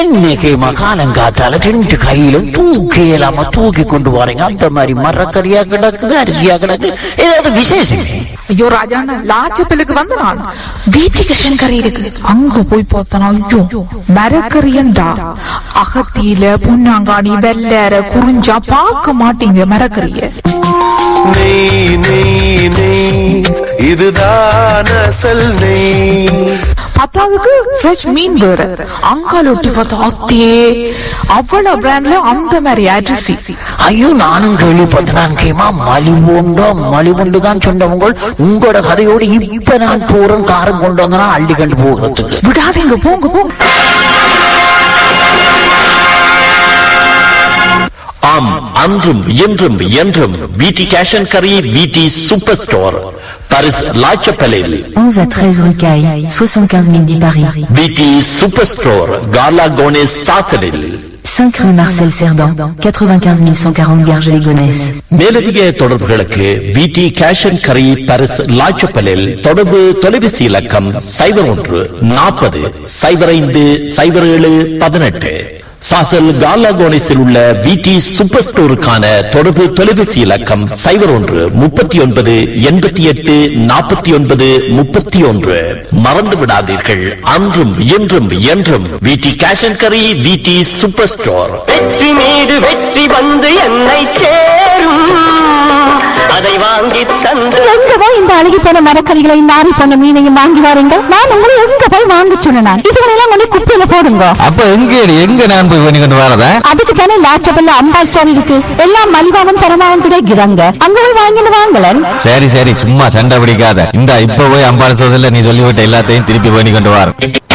இன்னைக்கு மகாலங்காத்தால ரெண்டு கையிலும் தூக்கி இல்லாம தூக்கி கொண்டு வரீங்க அந்த மாதிரி மரக்கறியா கிடக்குது அரிசியா கிடக்கு ஏதாவது விசேஷம் ஐயோ ராஜாண்ணா லாச்சப்பிலுக்கு வந்து நான் வீட்டுக்கு கறி இருக்கு அங்க போய் பார்த்தனா ஐயோ மரக்கறியண்டா அகத்தியில புண்ணாங்காணி வெள்ளற குறிஞ்சா பார்க்க மாட்டீங்க மரக்கறிய நெய் நெய் நெய் இதுதான் அசல் நெய் பத்தாவதுக்கு ஃப்ரெஷ் மீன் வேற அங்கால ஒட்டி பார்த்தா அத்தே அவ்வளவு பிராண்ட்ல அந்த மாதிரி அரிசி ஐயோ நானும் கேள்விப்பட்டேன் கேமா மலிவுண்டோ மலிவுண்டு தான் சொன்னவங்க உங்களோட கதையோடு இப்ப நான் போறேன் காரம் கொண்டு வந்தனா அள்ளி கண்டு போகிறதுக்கு விடாதீங்க போங்க போங்க ஆம் அன்றும் இன்றும் என்றும் விடி கேஷ் அண்ட் கரி விடி சூப்பர் ஸ்டோர் பாரிஸ் லாச்சப்பலில் 11 à 13 rue Caille, 75 000 10 Paris. விடி சூப்பர் ஸ்டோர் காலா கோனேஸ் சாசலில் 5 rue Marcel Cerdan, 95 140 Garges-les-Gonesse. மேலதிக தொடர்புகளுக்கு விடி கேஷ் அண்ட் கரி பாரிஸ் லாச்சப்பலில் தொடர்பு தொலைபேசி இலக்கம் சைபர் ஒன்று நாற்பது சைபர் ஐந்து சைபர் ஏழு பதினெட்டு சாசல் காலா கோனேஸில் உள்ள விடி சூப்பர் ஸ்டோருக்கான தொடர்பு தொலைபேசி இலக்கம் சைபர் ஒன்று முப்பத்தி ஒன்பது எண்பத்தி எட்டு நாற்பத்தி ஒன்பது முப்பத்தி ஒன்று மறந்து விடாதீர்கள் அன்றும் இன்றும் என்றும் விடி கேஷ் அண்ட் கரி விடி சூப்பர் ஸ்டோர் வெற்றி மீது வெற்றி வந்து என்னை சேரும் அதை வாங்கி தந்த எங்க போய் இந்த அழுகி போன மரக்கறிகளை நாரி போன மீனையும் வாங்கி வாருங்க நான் உங்களை எங்க போய் வாங்க சொன்னேன் இதுகளெல்லாம் கொண்டு குப்பையில போடுங்க அப்ப எங்க எங்க நான் போய் பண்ணி கொண்டு வரதா அதுக்கு தானே லாச்சபல்ல அம்பா ஸ்டோர் இருக்கு எல்லாம் மலிவாவும் தரமாவும் கிடைக்கிறாங்க அங்க போய் வாங்கிட்டு வாங்கலன் சரி சரி சும்மா சண்டை பிடிக்காத இந்த இப்ப போய் அம்பாள் சோதல நீ சொல்லிவிட்ட எல்லாத்தையும் திருப்பி பண்ணி கொண்டு வர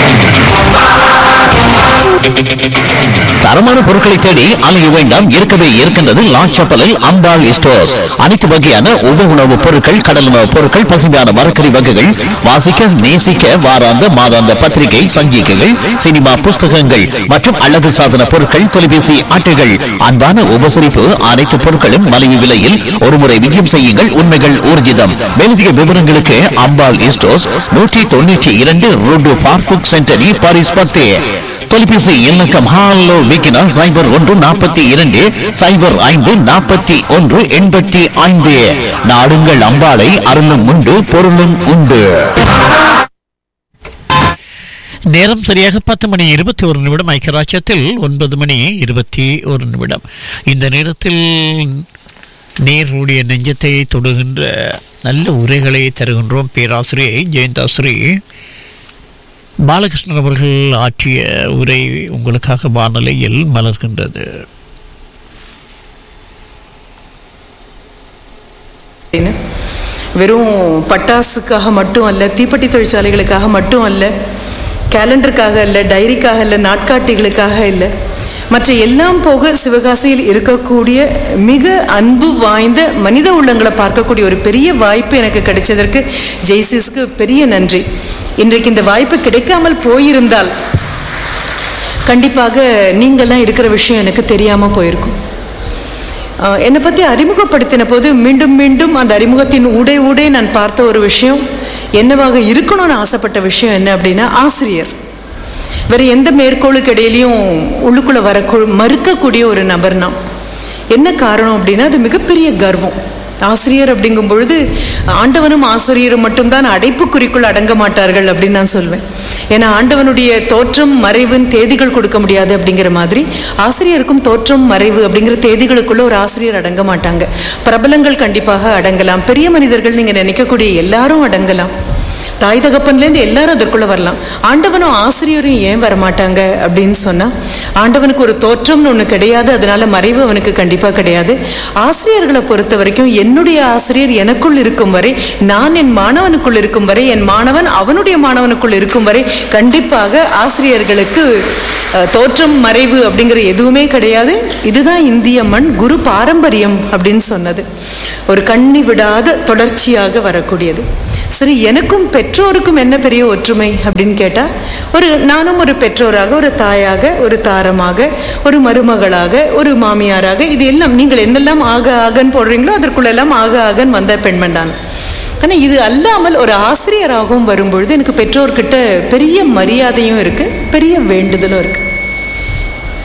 தரமான பொருட்களை தேடி அலைய வேண்டாம் இருக்கவே இருக்கின்றது லாச்சப்பலில் அம்பாள் ஸ்டோர்ஸ் அனைத்து வகையான உப உணவுப் பொருட்கள் கடல் உணவுப் பொருட்கள் பசுமையான மரக்கறி வகைகள் வாசிக்க நேசிக்க வாராந்த மாதாந்த பத்திரிகை சஞ்சிகைகள் சினிமா புஸ்தகங்கள் மற்றும் அழகு சாதன பொருட்கள் தொலைபேசி அட்டைகள் அன்பான உபசரிப்பு அனைத்து பொருட்களும் மலிவு விலையில் ஒருமுறை விஜயம் செய்யுங்கள் உண்மைகள் ஊர்ஜிதம் மேலதிக விவரங்களுக்கு அம்பாள் ஸ்டோர்ஸ் நூற்றி தொண்ணூற்றி இரண்டு ரோடு பார்புக் சென்டரி பாரிஸ் பத்தே தொலைபேசி இலக்கம் ஹாலோ விக்கினா சைபர் ஒன்று நாற்பத்தி இரண்டு சைபர் ஐந்து நாற்பத்தி ஒன்று எண்பத்தி ஐந்து நாடுங்கள் அம்பாளை அருளும் உண்டு பொருளும் உண்டு நேரம் சரியாக பத்து மணி இருபத்தி ஒரு நிமிடம் ஐக்கியராட்சத்தில் ஒன்பது மணி இருபத்தி ஒரு நிமிடம் இந்த நேரத்தில் நேருடைய நெஞ்சத்தை தொடுகின்ற நல்ல உரைகளை தருகின்றோம் பேராசிரியை ஜெயந்தாஸ்ரீ பாலகிருஷ்ணன் அவர்கள் ஆற்றிய உரை உங்களுக்காக வானொலியில் மலர்கின்றது அப்படின்னு வெறும் பட்டாசுக்காக மட்டும் அல்ல தீப்பெட்டி தொழிற்சாலைகளுக்காக மட்டும் அல்ல கேலண்டருக்காக அல்ல டைரிக்காக அல்ல நாட்காட்டிகளுக்காக இல்லை மற்ற எல்லாம் போக சிவகாசியில் இருக்கக்கூடிய மிக அன்பு வாய்ந்த மனித உள்ளங்களை பார்க்கக்கூடிய ஒரு பெரிய வாய்ப்பு எனக்கு கிடைச்சதற்கு ஜெய்சிஸ்க்கு பெரிய நன்றி இன்றைக்கு இந்த வாய்ப்பு கிடைக்காமல் போயிருந்தால் கண்டிப்பாக நீங்கள்லாம் இருக்கிற விஷயம் எனக்கு தெரியாமல் போயிருக்கும் ஆஹ் என்னை பற்றி அறிமுகப்படுத்தின போது மீண்டும் மீண்டும் அந்த அறிமுகத்தின் ஊடே ஊடே நான் பார்த்த ஒரு விஷயம் என்னவாக இருக்கணும்னு ஆசைப்பட்ட விஷயம் என்ன அப்படின்னா ஆசிரியர் வேற எந்த மேற்கோளுக்கு இடையிலையும் உள்ளுக்குள்ள வர மறுக்கக்கூடிய ஒரு நபர் நான் என்ன காரணம் அப்படின்னா அது மிகப்பெரிய கர்வம் ஆசிரியர் அப்படிங்கும் பொழுது ஆண்டவனும் ஆசிரியரும் மட்டும்தான் அடைப்புக்குறிக்குள் அடங்க மாட்டார்கள் அப்படின்னு நான் சொல்வேன் ஏன்னா ஆண்டவனுடைய தோற்றம் மறைவுன்னு தேதிகள் கொடுக்க முடியாது அப்படிங்கிற மாதிரி ஆசிரியருக்கும் தோற்றம் மறைவு அப்படிங்கிற தேதிகளுக்குள்ள ஒரு ஆசிரியர் அடங்க மாட்டாங்க பிரபலங்கள் கண்டிப்பாக அடங்கலாம் பெரிய மனிதர்கள் நீங்க நினைக்கக்கூடிய எல்லாரும் அடங்கலாம் தாய் தகப்பன்லேருந்து எல்லாரும் அதற்குள்ள வரலாம் ஆண்டவனும் ஆசிரியரும் ஏன் வரமாட்டாங்க அப்படின்னு சொன்னா ஆண்டவனுக்கு ஒரு தோற்றம்னு ஒன்று கிடையாது அதனால மறைவு அவனுக்கு கண்டிப்பா கிடையாது ஆசிரியர்களை பொறுத்த வரைக்கும் என்னுடைய ஆசிரியர் எனக்குள் இருக்கும் வரை நான் என் மாணவனுக்குள் இருக்கும் வரை என் மாணவன் அவனுடைய மாணவனுக்குள் இருக்கும் வரை கண்டிப்பாக ஆசிரியர்களுக்கு அஹ், தோற்றம் மறைவு அப்படிங்கிற எதுவுமே கிடையாது இதுதான் இந்திய மண் குரு பாரம்பரியம் அப்படின்னு சொன்னது ஒரு கண்ணி விடாத தொடர்ச்சியாக வரக்கூடியது சரி எனக்கும் பெற்றோருக்கும் என்ன பெரிய ஒற்றுமை அப்படின்னு கேட்டா ஒரு நானும் ஒரு பெற்றோராக ஒரு தாயாக ஒரு தாரமாக ஒரு மருமகளாக ஒரு மாமியாராக இது எல்லாம் நீங்கள் என்னெல்லாம் ஆக ஆகன் போடுறீங்களோ அதற்குள்ளெல்லாம் ஆக ஆகன் வந்த பெண்மண் தான் ஆனால் இது அல்லாமல் ஒரு ஆசிரியராகவும் வரும்பொழுது எனக்கு பெற்றோர்கிட்ட பெரிய மரியாதையும் இருக்கு பெரிய வேண்டுதலும் இருக்கு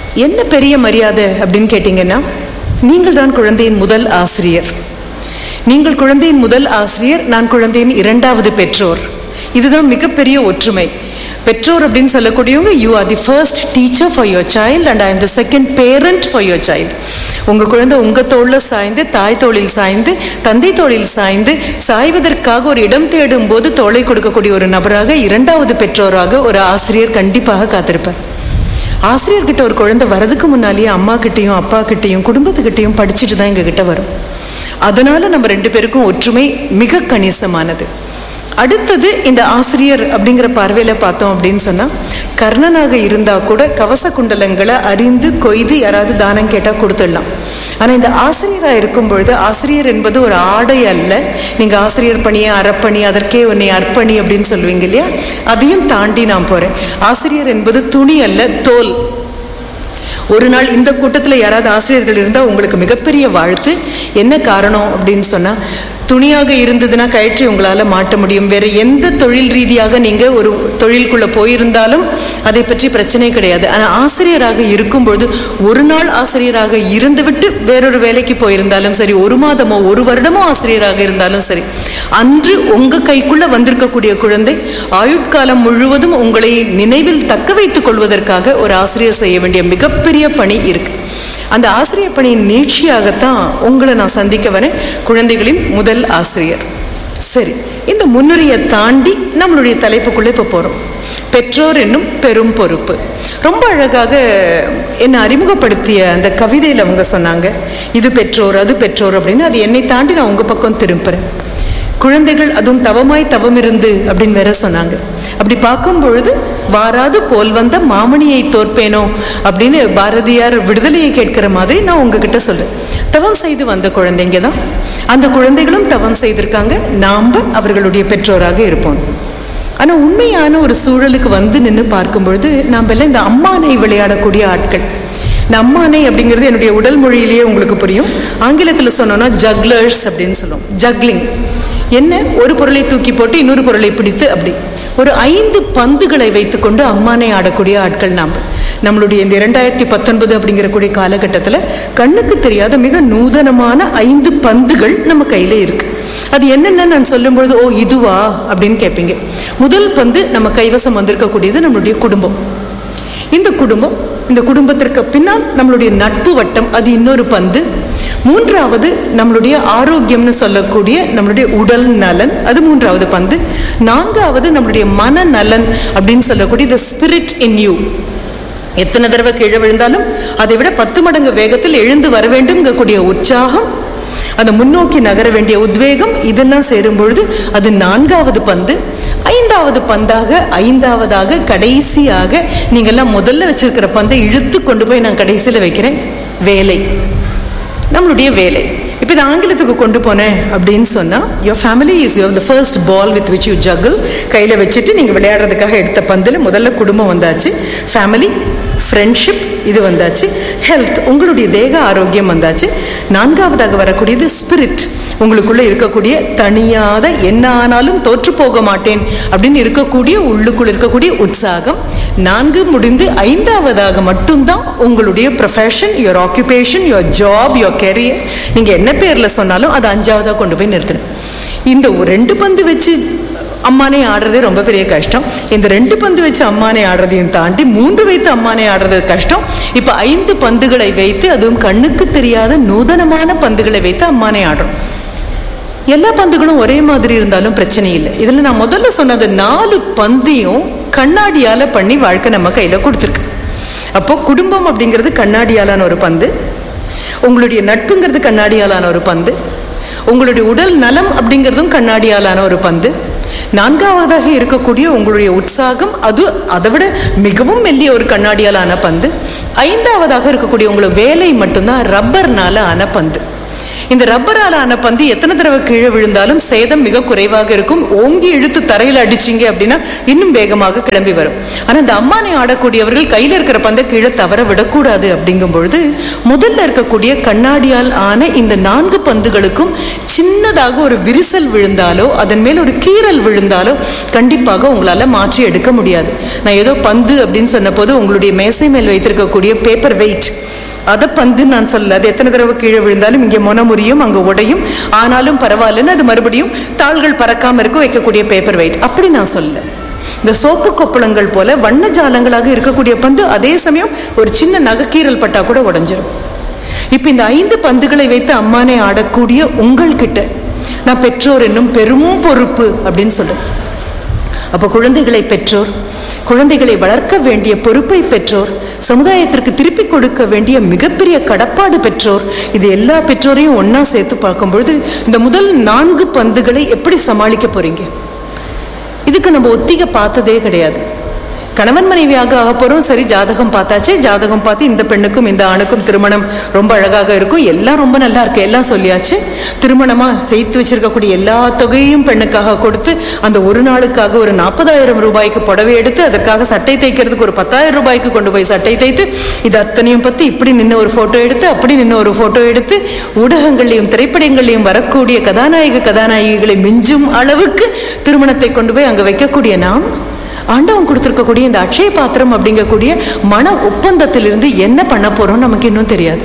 என்ன பெரிய மரியாதை அப்படின்னு கேட்டிங்கன்னா நீங்கள் தான் குழந்தையின் முதல் ஆசிரியர் நீங்கள் குழந்தையின் முதல் ஆசிரியர் நான் குழந்தையின் இரண்டாவது பெற்றோர் இதுதான் மிகப்பெரிய ஒற்றுமை பெற்றோர் அப்படின்னு சொல்லக்கூடியவங்க you are the first teacher for your child and I am the second parent for your child உங்க குழந்தை உங்க தோளில் சாய்ந்து தாய் தோளில் சாய்ந்து தந்தை தோளில் சாய்ந்து சாய்வதற்காக ஒரு இடம் தேடும் போது தோளை கொடுக்கக்கூடிய ஒரு நபராக இரண்டாவது பெற்றோராக ஒரு ஆசிரியர் கண்டிப்பாக காத்திருப்பார் ஆசிரியர்கிட்ட ஒரு குழந்தை வரதுக்கு முன்னாலேயே அம்மா கிட்டேயும் அப்பா கிட்டேயும் குடும்பத்துக்கிட்டேயும் படிச்சுட்டு தான் எங்க கிட்ட வரும் அதனால நம்ம ரெண்டு பேருக்கும் ஒற்றுமை மிக கணிசமானது அடுத்தது இந்த ஆசிரியர் அப்படிங்கிற பார்வையில பார்த்தோம் அப்படின்னு சொன்னா கர்ணனாக இருந்தா கூட கவச குண்டலங்களை அறிந்து கொய்து யாராவது தானம் கேட்டா கொடுத்துடலாம் ஆனா இந்த ஆசிரியரா இருக்கும் பொழுது ஆசிரியர் என்பது ஒரு ஆடை அல்ல நீங்க ஆசிரியர் பணியை அறப்பணி அதற்கே உன்னை அர்ப்பணி அப்படின்னு சொல்லுவீங்க இல்லையா அதையும் தாண்டி நான் போறேன் ஆசிரியர் என்பது துணி அல்ல தோல் ஒரு நாள் இந்த கூட்டத்தில் யாராவது ஆசிரியர்கள் இருந்தால் உங்களுக்கு மிகப்பெரிய வாழ்த்து என்ன காரணம் அப்படின்னு சொன்னா துணியாக இருந்ததுன்னா கயற்றி உங்களால மாட்ட முடியும் வேற எந்த தொழில் ரீதியாக நீங்க ஒரு தொழிலுக்குள்ள போயிருந்தாலும் அதை பற்றி பிரச்சனை கிடையாது ஆனா ஆசிரியராக இருக்கும்பொழுது ஒரு நாள் ஆசிரியராக இருந்துவிட்டு வேறொரு வேலைக்கு போயிருந்தாலும் சரி ஒரு மாதமோ ஒரு வருடமோ ஆசிரியராக இருந்தாலும் சரி அன்று உங்க கைக்குள்ள வந்திருக்கக்கூடிய குழந்தை ஆயுட்காலம் முழுவதும் உங்களை நினைவில் தக்க வைத்துக் கொள்வதற்காக ஒரு ஆசிரியர் செய்ய வேண்டிய மிகப்பெரிய பணி இருக்கு அந்த ஆசிரியர் பணியின் நீட்சியாகத்தான் உங்களை நான் சந்திக்க வரேன் குழந்தைகளின் முதல் ஆசிரியர் சரி இந்த முன்னுரையை தாண்டி நம்மளுடைய தலைப்புக்குள்ள இப்ப போறோம் பெற்றோர் என்னும் பெரும் பொறுப்பு ரொம்ப அழகாக என்னை அறிமுகப்படுத்திய அந்த கவிதையில் அவங்க சொன்னாங்க இது பெற்றோர் அது பெற்றோர் அப்படின்னு அது என்னை தாண்டி நான் உங்க பக்கம் திரும்புறேன் குழந்தைகள் அதுவும் தவமாய் தவம் இருந்து அப்படின்னு வேற சொன்னாங்க அப்படி பார்க்கும் பொழுது வாராது போல் வந்த மாமணியை தோற்பேனோ அப்படின்னு பாரதியார் விடுதலையை கேட்கிற மாதிரி நான் உங்ககிட்ட சொல்றேன் தவம் செய்து வந்த குழந்தைங்க தான் அந்த குழந்தைகளும் தவம் செய்திருக்காங்க நாம அவர்களுடைய பெற்றோராக இருப்போம் ஆனா உண்மையான ஒரு சூழலுக்கு வந்து நின்று பார்க்கும் பொழுது நாம எல்லாம் இந்த அம்மானை விளையாடக்கூடிய ஆட்கள் இந்த அம்மானை அப்படிங்கிறது என்னுடைய உடல் மொழியிலேயே உங்களுக்கு புரியும் ஆங்கிலத்தில் சொன்னோம்னா ஜக்லர்ஸ் அப்படின்னு சொல்லுவோம் ஜக்லிங் என்ன ஒரு பொருளை தூக்கி போட்டு இன்னொரு பொருளை பிடித்து அப்படி ஒரு ஐந்து பந்துகளை வைத்துக்கொண்டு அம்மானை ஆடக்கூடிய ஆட்கள் நாம் நம்மளுடைய இந்த இரண்டாயிரத்தி பத்தொன்பது அப்படிங்கிற கூடிய காலகட்டத்தில் கண்ணுக்கு தெரியாத மிக நூதனமான ஐந்து பந்துகள் நம்ம கையில இருக்கு அது என்னென்ன நான் சொல்லும்பொழுது ஓ இதுவா அப்படின்னு கேட்பீங்க முதல் பந்து நம்ம கைவசம் வந்திருக்கக்கூடியது நம்மளுடைய குடும்பம் இந்த குடும்பம் இந்த குடும்பத்திற்கு பின்னால் நம்மளுடைய நட்பு வட்டம் அது இன்னொரு பந்து மூன்றாவது நம்மளுடைய ஆரோக்கியம்னு சொல்லக்கூடிய நம்மளுடைய உடல் நலன் அது மூன்றாவது பந்து நான்காவது நம்மளுடைய மன நலன் அப்படின்னு சொல்லக்கூடிய த ஸ்பிரிட் இன் யூ எத்தனை தடவை கீழே விழுந்தாலும் அதை விட பத்து மடங்கு வேகத்தில் எழுந்து வர வேண்டும்ங்கக்கூடிய உற்சாகம் அந்த முன்னோக்கி நகர வேண்டிய உத்வேகம் இதெல்லாம் சேரும் பொழுது அது நான்காவது பந்து ஐந்தாவது பந்தாக ஐந்தாவதாக கடைசியாக நீங்கெல்லாம் முதல்ல வச்சிருக்கிற பந்தை இழுத்து கொண்டு போய் நான் கடைசியில் வைக்கிறேன் வேலை நம்மளுடைய வேலை இப்போ இது ஆங்கிலத்துக்கு கொண்டு போனேன் அப்படின்னு சொன்னால் your family is your the first ball with which you juggle கையில் வச்சுட்டு நீங்கள் விளையாடுறதுக்காக எடுத்த பந்தில் முதல்ல குடும்பம் வந்தாச்சு ஃபேமிலி ஃப்ரெண்ட்ஷிப் இது வந்தாச்சு ஹெல்த் உங்களுடைய தேக ஆரோக்கியம் வந்தாச்சு நான்காவதாக வரக்கூடியது ஸ்பிரிட் உங்களுக்குள்ள இருக்கக்கூடிய தனியாத என்ன ஆனாலும் தோற்று போக மாட்டேன் அப்படின்னு இருக்கக்கூடிய உள்ளுக்குள்ள இருக்கக்கூடிய உற்சாகம் நான்கு முடிந்து ஐந்தாவதாக மட்டும்தான் உங்களுடைய profession your occupation your job your career நீங்க என்ன பேர்ல சொன்னாலும் அது அஞ்சாவதா கொண்டு போய் நிறுத்தணும் இந்த ஒரு ரெண்டு பந்து வச்சு அம்மானை ஆடுறதே ரொம்ப பெரிய கஷ்டம் இந்த ரெண்டு பந்து வச்சு அம்மானை ஆடுறதையும் தாண்டி மூன்று வைத்து அம்மானை ஆடுறது கஷ்டம் இப்ப ஐந்து பந்துகளை வைத்து அதுவும் கண்ணுக்கு தெரியாத நூதனமான பந்துகளை வைத்து அம்மானை ஆடுறோம் எல்லா பந்துகளும் ஒரே மாதிரி இருந்தாலும் பிரச்சனை இல்லை இதுல நான் முதல்ல சொன்னது நாலு பந்தையும் கண்ணாடியால பண்ணி வாழ்க்கை நம்ம கையில கொடுத்துருக்கு அப்போ குடும்பம் அப்படிங்கிறது கண்ணாடியாலான ஒரு பந்து உங்களுடைய நட்புங்கிறது கண்ணாடியாலான ஒரு பந்து உங்களுடைய உடல் நலம் அப்படிங்கிறதும் கண்ணாடியாலான ஒரு பந்து நான்காவதாக இருக்கக்கூடிய உங்களுடைய உற்சாகம் அது அதை விட மிகவும் மெல்லிய ஒரு கண்ணாடியாலான பந்து ஐந்தாவதாக இருக்கக்கூடிய உங்களோட வேலை மட்டும்தான் ரப்பர்னால ஆன பந்து இந்த ரப்பரால் ஆன பந்து எத்தனை தடவை கீழே விழுந்தாலும் சேதம் மிக குறைவாக இருக்கும் ஓங்கி இழுத்து தரையில அடிச்சீங்க அப்படின்னா இன்னும் வேகமாக கிளம்பி வரும் ஆனா இந்த அம்மானை ஆடக்கூடியவர்கள் கையில இருக்கிற பந்தை கீழே தவற விடக்கூடாது அப்படிங்கும் பொழுது முதல்ல இருக்கக்கூடிய கண்ணாடியால் ஆன இந்த நான்கு பந்துகளுக்கும் சின்னதாக ஒரு விரிசல் விழுந்தாலோ அதன் மேல் ஒரு கீறல் விழுந்தாலோ கண்டிப்பாக உங்களால மாற்றி எடுக்க முடியாது நான் ஏதோ பந்து அப்படின்னு சொன்ன போது உங்களுடைய மேசை மேல் வைத்திருக்கக்கூடிய பேப்பர் வெயிட் அதை பந்து நான் சொல்லல அது எத்தனை தடவை கீழே விழுந்தாலும் இங்கே முன முறியும் அங்கே உடையும் ஆனாலும் பரவாயில்லன்னு அது மறுபடியும் தாள்கள் பறக்காம இருக்க வைக்கக்கூடிய பேப்பர் வெயிட் அப்படி நான் சொல்லல இந்த சோப்பு கொப்பளங்கள் போல வண்ண ஜாலங்களாக இருக்கக்கூடிய பந்து அதே சமயம் ஒரு சின்ன நகைக்கீரல் பட்டா கூட உடைஞ்சிரும் இப்ப இந்த ஐந்து பந்துகளை வைத்து அம்மானை ஆடக்கூடிய உங்கள்கிட்ட நான் பெற்றோர் என்னும் பெரும் பொறுப்பு அப்படின்னு சொல்றேன் அப்ப குழந்தைகளை பெற்றோர் குழந்தைகளை வளர்க்க வேண்டிய பொறுப்பை பெற்றோர் சமுதாயத்திற்கு திருப்பி கொடுக்க வேண்டிய மிகப்பெரிய கடப்பாடு பெற்றோர் இது எல்லா பெற்றோரையும் ஒண்ணா சேர்த்து பார்க்கும்பொழுது இந்த முதல் நான்கு பந்துகளை எப்படி சமாளிக்க போறீங்க இதுக்கு நம்ம ஒத்திகை பார்த்ததே கிடையாது கணவன் மனைவியாக ஆக போறோம் சரி ஜாதகம் பார்த்தாச்சு ஜாதகம் பார்த்து இந்த பெண்ணுக்கும் இந்த ஆணுக்கும் திருமணம் ரொம்ப அழகாக இருக்கும் எல்லாம் ரொம்ப நல்லா இருக்கு எல்லாம் சொல்லியாச்சு திருமணமா சேர்த்து வச்சிருக்கக்கூடிய எல்லா தொகையையும் பெண்ணுக்காக கொடுத்து அந்த ஒரு நாளுக்காக ஒரு நாற்பதாயிரம் ரூபாய்க்கு புடவை எடுத்து அதற்காக சட்டை தைக்கிறதுக்கு ஒரு பத்தாயிரம் ரூபாய்க்கு கொண்டு போய் சட்டை தைத்து இது அத்தனையும் பத்தி இப்படி நின்று ஒரு போட்டோ எடுத்து அப்படி நின்று ஒரு போட்டோ எடுத்து ஊடகங்கள்லையும் திரைப்படங்கள்லையும் வரக்கூடிய கதாநாயக கதாநாயகிகளை மிஞ்சும் அளவுக்கு திருமணத்தை கொண்டு போய் அங்க வைக்கக்கூடிய நாம் ஆண்டவன் கொடுத்திருக்கக்கூடிய இந்த அக்ஷய பாத்திரம் அப்படிங்கக்கூடிய மன ஒப்பந்தத்திலிருந்து என்ன பண்ண போறோம் நமக்கு இன்னும் தெரியாது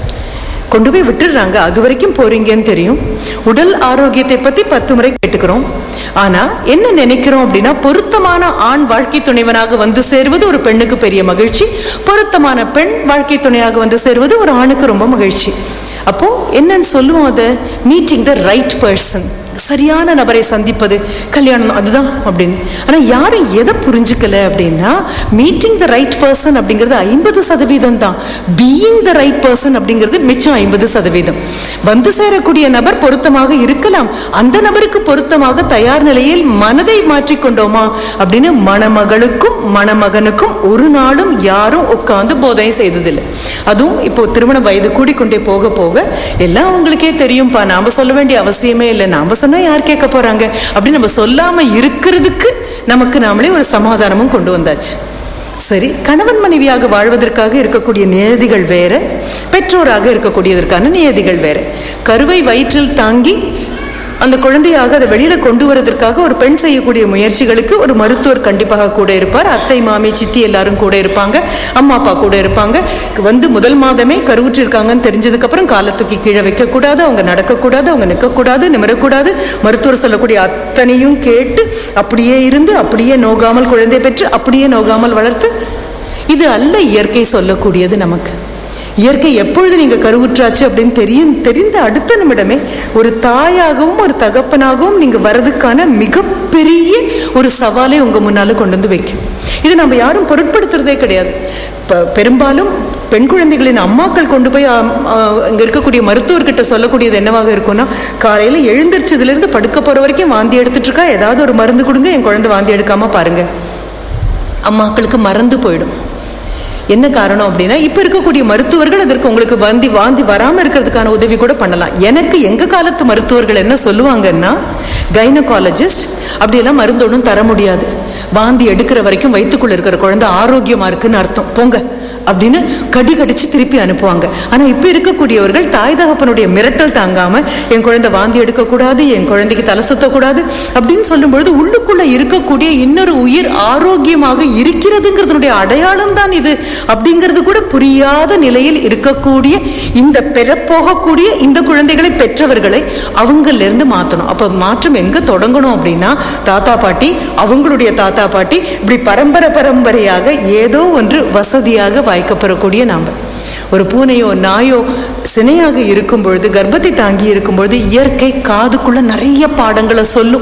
கொண்டு போய் விட்டுடுறாங்க அது வரைக்கும் போறீங்கன்னு தெரியும் உடல் ஆரோக்கியத்தை பத்தி பத்து முறை கேட்டுக்கிறோம் ஆனா என்ன நினைக்கிறோம் அப்படின்னா பொருத்தமான ஆண் வாழ்க்கை துணைவனாக வந்து சேருவது ஒரு பெண்ணுக்கு பெரிய மகிழ்ச்சி பொருத்தமான பெண் வாழ்க்கை துணையாக வந்து சேருவது ஒரு ஆணுக்கு ரொம்ப மகிழ்ச்சி அப்போ என்னன்னு சொல்லுவோம் அதை மீட்டிங் த ரைட் பர்சன் சரியான நபரை சந்திப்பது கல்யாணம் அதுதான் அப்படின்னு ஆனா யாரும் எதை புரிஞ்சுக்கல அப்படின்னா மீட்டிங் த ரைட் பர்சன் அப்படிங்கிறது ஐம்பது சதவீதம் தான் பீயிங் த ரைட் பர்சன் அப்படிங்கிறது மிச்சம் ஐம்பது சதவீதம் வந்து சேரக்கூடிய நபர் பொருத்தமாக இருக்கலாம் அந்த நபருக்கு பொருத்தமாக தயார் நிலையில் மனதை மாற்றிக்கொண்டோமா அப்படின்னு மணமகளுக்கும் மணமகனுக்கும் ஒரு நாளும் யாரும் உட்கார்ந்து போதனை செய்ததில்லை அதுவும் இப்போ திருமண வயது கூடிக்கொண்டே போக போக எல்லாம் அவங்களுக்கே தெரியும்பா நாம சொல்ல வேண்டிய அவசியமே இல்லை நாம சொன்னா யார் கேட்க போறாங்க அப்படின்னு நம்ம சொல்லாம இருக்கிறதுக்கு நமக்கு நாமளே ஒரு சமாதானமும் கொண்டு வந்தாச்சு சரி கணவன் மனைவியாக வாழ்வதற்காக இருக்கக்கூடிய நியதிகள் வேற பெற்றோராக இருக்கக்கூடியதற்கான நியதிகள் வேற கருவை வயிற்றில் தாங்கி அந்த குழந்தையாக அதை வெளியில கொண்டு வரதற்காக ஒரு பெண் செய்யக்கூடிய முயற்சிகளுக்கு ஒரு மருத்துவர் கண்டிப்பாக கூட இருப்பார் அத்தை மாமி சித்தி எல்லாரும் கூட இருப்பாங்க அம்மா அப்பா கூட இருப்பாங்க வந்து முதல் மாதமே கருவுற்றிருக்காங்கன்னு தெரிஞ்சதுக்கு அப்புறம் காலை தூக்கி கீழே வைக்கக்கூடாது அவங்க நடக்கக்கூடாது அவங்க நிற்கக்கூடாது நிமிரக்கூடாது மருத்துவர் சொல்லக்கூடிய அத்தனையும் கேட்டு அப்படியே இருந்து அப்படியே நோகாமல் குழந்தை பெற்று அப்படியே நோகாமல் வளர்த்து இது அல்ல இயற்கை சொல்லக்கூடியது நமக்கு இயற்கை எப்பொழுது நீங்க கருவுற்றாச்சு அப்படின்னு தெரியும் தெரிந்த அடுத்த நிமிடமே ஒரு தாயாகவும் ஒரு தகப்பனாகவும் நீங்க வரதுக்கான மிகப்பெரிய ஒரு சவாலை உங்க முன்னால கொண்டு வந்து வைக்கும் இது நம்ம யாரும் பொருட்படுத்துறதே கிடையாது ப- பெரும்பாலும் பெண் குழந்தைகளின் அம்மாக்கள் கொண்டு போய் ஆம், ஆ, இங்க இருக்கக்கூடிய மருத்துவர்கிட்ட சொல்லக்கூடியது என்னவாக இருக்கும்னா காலையில எழுந்திரிச்சதுல இருந்து படுக்க போற வரைக்கும் வாந்தி எடுத்துட்டு இருக்கா ஏதாவது ஒரு மருந்து கொடுங்க என் குழந்தை வாந்தி எடுக்காம பாருங்க அம்மாக்களுக்கு மறந்து போயிடும் என்ன காரணம் அப்படின்னா இப்ப இருக்கக்கூடிய மருத்துவர்கள் அதற்கு உங்களுக்கு வாந்தி வாந்தி வராம இருக்கிறதுக்கான உதவி கூட பண்ணலாம் எனக்கு எங்க காலத்து மருத்துவர்கள் என்ன சொல்லுவாங்கன்னா கைனகாலஜிஸ்ட் அப்படியெல்லாம் மருந்து ஒன்றும் தர முடியாது வாந்தி எடுக்கிற வரைக்கும் வயித்துக்குள்ள இருக்கிற குழந்தை ஆரோக்கியமா இருக்குன்னு அர்த்தம் போங்க அப்படின்னு கடி கடிச்சு திருப்பி அனுப்புவாங்க ஆனா இப்ப இருக்கக்கூடியவர்கள் தாய் தகப்பனுடைய மிரட்டல் தாங்காம என் குழந்தை வாந்தி எடுக்கக்கூடாது என் குழந்தைக்கு தலை சுத்தக்கூடாது அப்படின்னு சொல்லும் பொழுது உள்ளுக்குள்ள இருக்கக்கூடிய இன்னொரு உயிர் ஆரோக்கியமாக இருக்கிறதுங்கிறதுனுடைய அடையாளம் தான் இது அப்படிங்கிறது கூட புரியாத நிலையில் இருக்கக்கூடிய இந்த பெறப்போகக்கூடிய இந்த குழந்தைகளை பெற்றவர்களை அவங்கள்ல இருந்து மாத்தணும் அப்ப மாற்றம் எங்க தொடங்கணும் அப்படின்னா தாத்தா பாட்டி அவங்களுடைய தாத்தா பாட்டி இப்படி பரம்பரை பரம்பரையாக ஏதோ ஒன்று வசதியாக வாய்க்கப்பெறக்கூடிய நாம ஒரு பூனையோ நாயோ சினையாக இருக்கும் பொழுது கர்ப்பத்தை தாங்கி இருக்கும் பொழுது இயற்கை காதுக்குள்ள நிறைய பாடங்களை சொல்லும்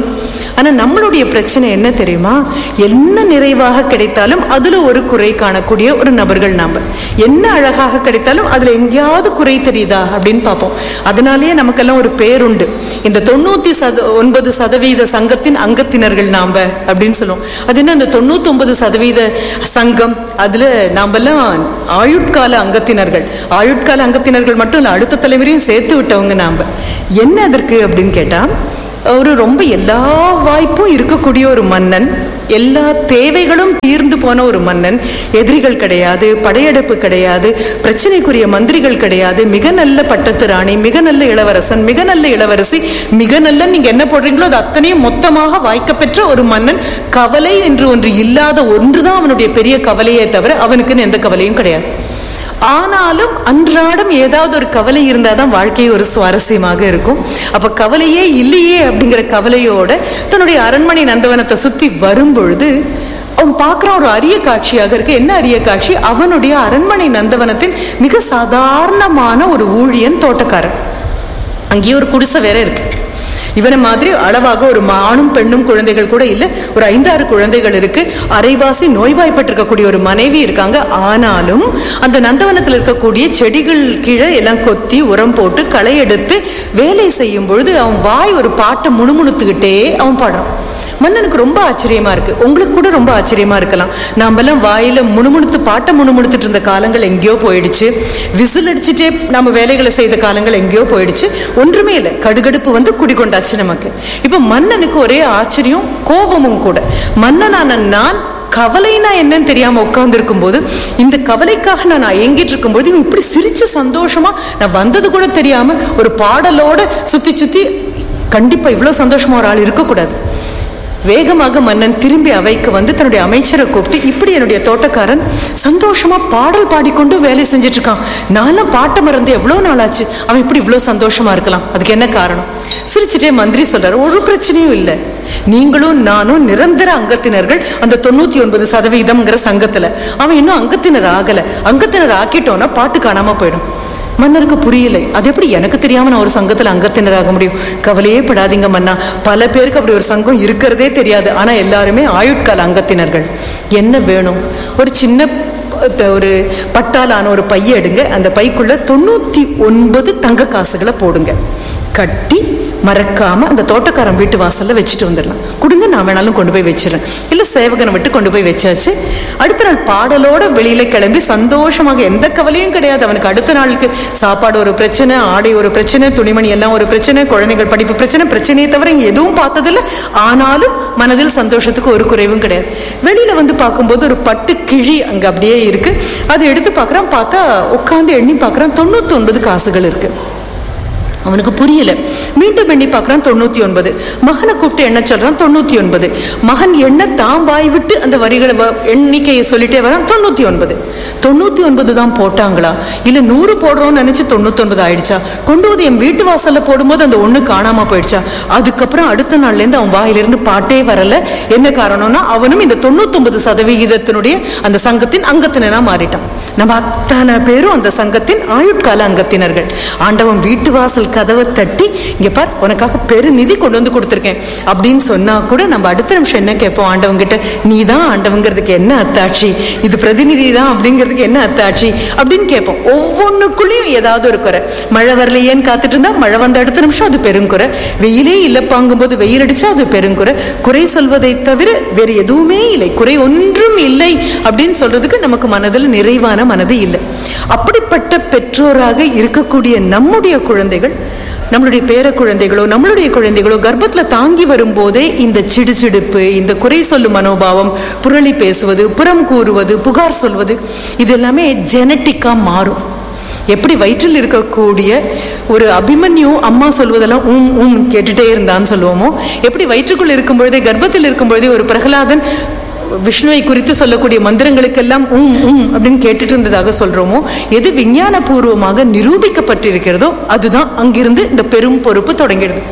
ஆனா நம்மளுடைய பிரச்சனை என்ன தெரியுமா என்ன நிறைவாக கிடைத்தாலும் அதுல ஒரு குறை காணக்கூடிய ஒரு நபர்கள் நாம என்ன அழகாக கிடைத்தாலும் அதுல எங்கேயாவது குறை தெரியுதா அப்படின்னு பார்ப்போம் அதனாலேயே நமக்கெல்லாம் ஒரு பேருண்டு இந்த தொண்ணூத்தி சத ஒன்பது சதவீத சங்கத்தின் அங்கத்தினர்கள் நாம அப்படின்னு சொல்லுவோம் அது என்ன இந்த தொண்ணூத்தி ஒன்பது சதவீத சங்கம் அதுல நாமெல்லாம் ஆயுட்கால அங்கத்தினர்கள் ஆயுட்கால அங்கத்தினர்கள் மட்டும் இல்ல அடுத்த தலைவரையும் சேர்த்து விட்டவங்க நாம என்ன அதற்கு அப்படின்னு கேட்டா ஒரு ரொம்ப எல்லா வாய்ப்பும் இருக்கக்கூடிய ஒரு மன்னன் எல்லா தேவைகளும் தீர்ந்து போன ஒரு மன்னன் எதிரிகள் கிடையாது படையெடுப்பு கிடையாது பிரச்சனைக்குரிய மந்திரிகள் கிடையாது மிக நல்ல பட்டத்து ராணி மிக நல்ல இளவரசன் மிக நல்ல இளவரசி மிக நல்ல நீங்க என்ன போடுறீங்களோ அது அத்தனையும் மொத்தமாக வாய்க்கப்பெற்ற ஒரு மன்னன் கவலை என்று ஒன்று இல்லாத ஒன்றுதான் அவனுடைய பெரிய கவலையே தவிர அவனுக்குன்னு எந்த கவலையும் கிடையாது ஆனாலும் அன்றாடம் ஏதாவது ஒரு கவலை இருந்தாதான் வாழ்க்கை ஒரு சுவாரஸ்யமாக இருக்கும் அப்ப கவலையே இல்லையே அப்படிங்கிற கவலையோட தன்னுடைய அரண்மனை நந்தவனத்தை சுத்தி வரும்பொழுது அவன் பார்க்குறான் ஒரு அரிய காட்சியாக இருக்கு என்ன அரிய காட்சி அவனுடைய அரண்மனை நந்தவனத்தின் மிக சாதாரணமான ஒரு ஊழியன் தோட்டக்காரன் அங்கேயே ஒரு குடிசை வேற இருக்கு இவனை மாதிரி அளவாக ஒரு ஆணும் பெண்ணும் குழந்தைகள் கூட இல்ல ஒரு ஐந்தாறு குழந்தைகள் இருக்கு அரைவாசி நோய்வாய்ப்பட்டிருக்கக்கூடிய ஒரு மனைவி இருக்காங்க ஆனாலும் அந்த நந்தவனத்தில் இருக்கக்கூடிய செடிகள் கீழே எல்லாம் கொத்தி உரம் போட்டு களை எடுத்து வேலை செய்யும் பொழுது அவன் வாய் ஒரு பாட்டை முணுமுணுத்துக்கிட்டே அவன் பாடுறான் மன்னனுக்கு ரொம்ப ஆச்சரியமா இருக்கு உங்களுக்கு கூட ரொம்ப ஆச்சரியமா இருக்கலாம் நாமெல்லாம் வாயில முணுமுணுத்து பாட்டை முணுமுணுத்துட்டு இருந்த காலங்கள் எங்கேயோ போயிடுச்சு விசில் அடிச்சுட்டே நம்ம வேலைகளை செய்த காலங்கள் எங்கேயோ போயிடுச்சு ஒன்றுமே இல்லை கடுகடுப்பு வந்து குடிகொண்டாச்சு நமக்கு இப்ப மன்னனுக்கு ஒரே ஆச்சரியம் கோபமும் கூட மன்னனான நான் கவலைனா என்னன்னு தெரியாம உட்கார்ந்து இருக்கும்போது இந்த கவலைக்காக நான் ஏங்கிட்டு இருக்கும்போது இவன் இப்படி சிரிச்சு சந்தோஷமா நான் வந்தது கூட தெரியாம ஒரு பாடலோட சுத்தி சுத்தி கண்டிப்பா இவ்வளவு சந்தோஷமா ஒரு ஆள் இருக்கக்கூடாது வேகமாக மன்னன் திரும்பி அவைக்கு வந்து தன்னுடைய அமைச்சரை கூப்பிட்டு இப்படி என்னுடைய தோட்டக்காரன் சந்தோஷமா பாடல் பாடிக்கொண்டு வேலை செஞ்சுட்டு இருக்கான் நானும் பாட்டை மறந்து எவ்வளவு நாளாச்சு அவன் இப்படி இவ்வளவு சந்தோஷமா இருக்கலாம் அதுக்கு என்ன காரணம் சிரிச்சுட்டே மந்திரி சொல்றாரு ஒரு பிரச்சனையும் இல்லை நீங்களும் நானும் நிரந்தர அங்கத்தினர்கள் அந்த தொண்ணூத்தி ஒன்பது சதவீதம்ங்கிற சங்கத்துல அவன் இன்னும் அங்கத்தினர் ஆகல அங்கத்தினர் ஆக்கிட்டோம்னா பாட்டு காணாம போயிடும் மன்னருக்கு புரியலை அது எப்படி எனக்கு தெரியாம நான் ஒரு சங்கத்துல அங்கத்தினராக முடியும் கவலையே படாதீங்க மன்னா பல பேருக்கு அப்படி ஒரு சங்கம் இருக்கிறதே தெரியாது ஆனா எல்லாருமே ஆயுட்கால அங்கத்தினர்கள் என்ன வேணும் ஒரு சின்ன த- ஒரு பட்டாலான ஒரு பைய எடுங்க அந்த பைக்குள்ள தொண்ணூத்தி ஒன்பது தங்க காசுகளை போடுங்க கட்டி மறக்காம அந்த தோட்டக்காரன் வீட்டு வாசல்ல வச்சுட்டு வந்துடலாம் கொடுங்க நான் வேணாலும் கொண்டு போய் வச்சிடறேன் இல்ல சேவகனை விட்டு கொண்டு போய் வச்சாச்சு அடுத்த நாள் பாடலோட வெளியில கிளம்பி சந்தோஷமாக எந்த கவலையும் கிடையாது அவனுக்கு அடுத்த நாளுக்கு சாப்பாடு ஒரு பிரச்சனை ஆடை ஒரு பிரச்சனை துணிமணி எல்லாம் ஒரு பிரச்சனை குழந்தைகள் படிப்பு பிரச்சனை பிரச்சனையை தவிர இங்க எதுவும் பார்த்ததில்ல ஆனாலும் மனதில் சந்தோஷத்துக்கு ஒரு குறைவும் கிடையாது வெளியில வந்து பார்க்கும்போது ஒரு பட்டு கிழி அங்க அப்படியே இருக்கு அதை எடுத்து பார்க்கறான் பார்த்தா உட்கார்ந்து எண்ணி பார்க்கறான் தொண்ணூத்தி ஒன்பது காசுகள் இருக்கு அவனுக்கு புரியல மீண்டும் எண்ணி பார்க்கறான் தொண்ணூத்தி ஒன்பது மகனை கூப்பிட்டு எண்ண சொல்றான் தொண்ணூத்தி ஒன்பது மகன் எண்ண தான் வாய் விட்டு அந்த வரிகளை வ- எண்ணிக்கையை சொல்லிட்டே வரான் தொண்ணூத்தி ஒன்பது தொண்ணூத்தி ஒன்பது தான் போட்டாங்களா இல்ல நூறு போடுறோம்னு நினைச்சு தொண்ணூத்தி ஒன்பது ஆயிடுச்சா கொண்டு வந்து என் வீட்டு வாசல்ல போடும்போது அந்த ஒண்ணு காணாம போயிடுச்சா அதுக்கப்புறம் அடுத்த நாள்ல இருந்து அவன் வாயிலிருந்து பாட்டே வரல என்ன காரணம்னா அவனும் இந்த தொண்ணூத்தி ஒன்பது சதவிகிதத்தினுடைய அந்த சங்கத்தின் அங்கத்தினரா மாறிட்டான் நம்ம அத்தனை பேரும் அந்த சங்கத்தின் ஆயுட்கால அங்கத்தினர்கள் ஆண்டவன் வீட்டு வாசல் கதவை தட்டி இங்க பார் உனக்காக பெரு நிதி கொண்டு வந்து கொடுத்துருக்கேன் அப்படின்னு சொன்னா கூட நம்ம அடுத்த நிமிஷம் என்ன கேட்போம் ஆண்டவன் கிட்ட நீ தான் ஆண்டவங்கிறதுக்கு என்ன அத்தாட்சி இது பிரதிநிதி தான் அப்படிங்கிறதுக்கு என்ன அத்தாட்சி அப்படின்னு கேட்போம் ஒவ்வொன்றுக்குள்ளேயும் ஏதாவது ஒரு குறை மழை வரலையேன்னு காத்துட்டு இருந்தா மழை வந்த அடுத்த நிமிஷம் அது பெருங்குறை வெயிலே இல்லை பாங்கும்போது வெயில் அடிச்சா அது பெருங்குறை குறை சொல்வதை தவிர வேறு எதுவுமே இல்லை குறை ஒன்றும் இல்லை அப்படின்னு சொல்றதுக்கு நமக்கு மனதில் நிறைவான மனது இல்லை அப்படிப்பட்ட பெற்றோராக இருக்கக்கூடிய நம்முடைய குழந்தைகள் நம்மளுடைய பேர குழந்தைகளோ நம்மளுடைய குழந்தைகளோ கர்ப்பத்துல தாங்கி வரும்போதே இந்த சிடுசிடுப்பு இந்த குறை சொல்லும் மனோபாவம் புரளி பேசுவது புறம் கூறுவது புகார் சொல்வது இது எல்லாமே ஜெனட்டிக்கா மாறும் எப்படி வயிற்றில் இருக்கக்கூடிய ஒரு அபிமன்யு அம்மா சொல்வதெல்லாம் உம் உம் கேட்டுட்டே இருந்தான்னு சொல்லுவோமோ எப்படி வயிற்றுக்குள் இருக்கும் பொழுதே கர்ப்பத்தில் இருக்கும் பொழுதே ஒரு பிரகலாதன் விஷ்ணுவை குறித்து சொல்லக்கூடிய மந்திரங்களுக்கெல்லாம் உம் உம் அப்படின்னு கேட்டுட்டு இருந்ததாக சொல்றோமோ எது விஞ்ஞான பூர்வமாக நிரூபிக்கப்பட்டிருக்கிறதோ அதுதான் அங்கிருந்து இந்த பெரும் பொறுப்பு தொடங்கிடுது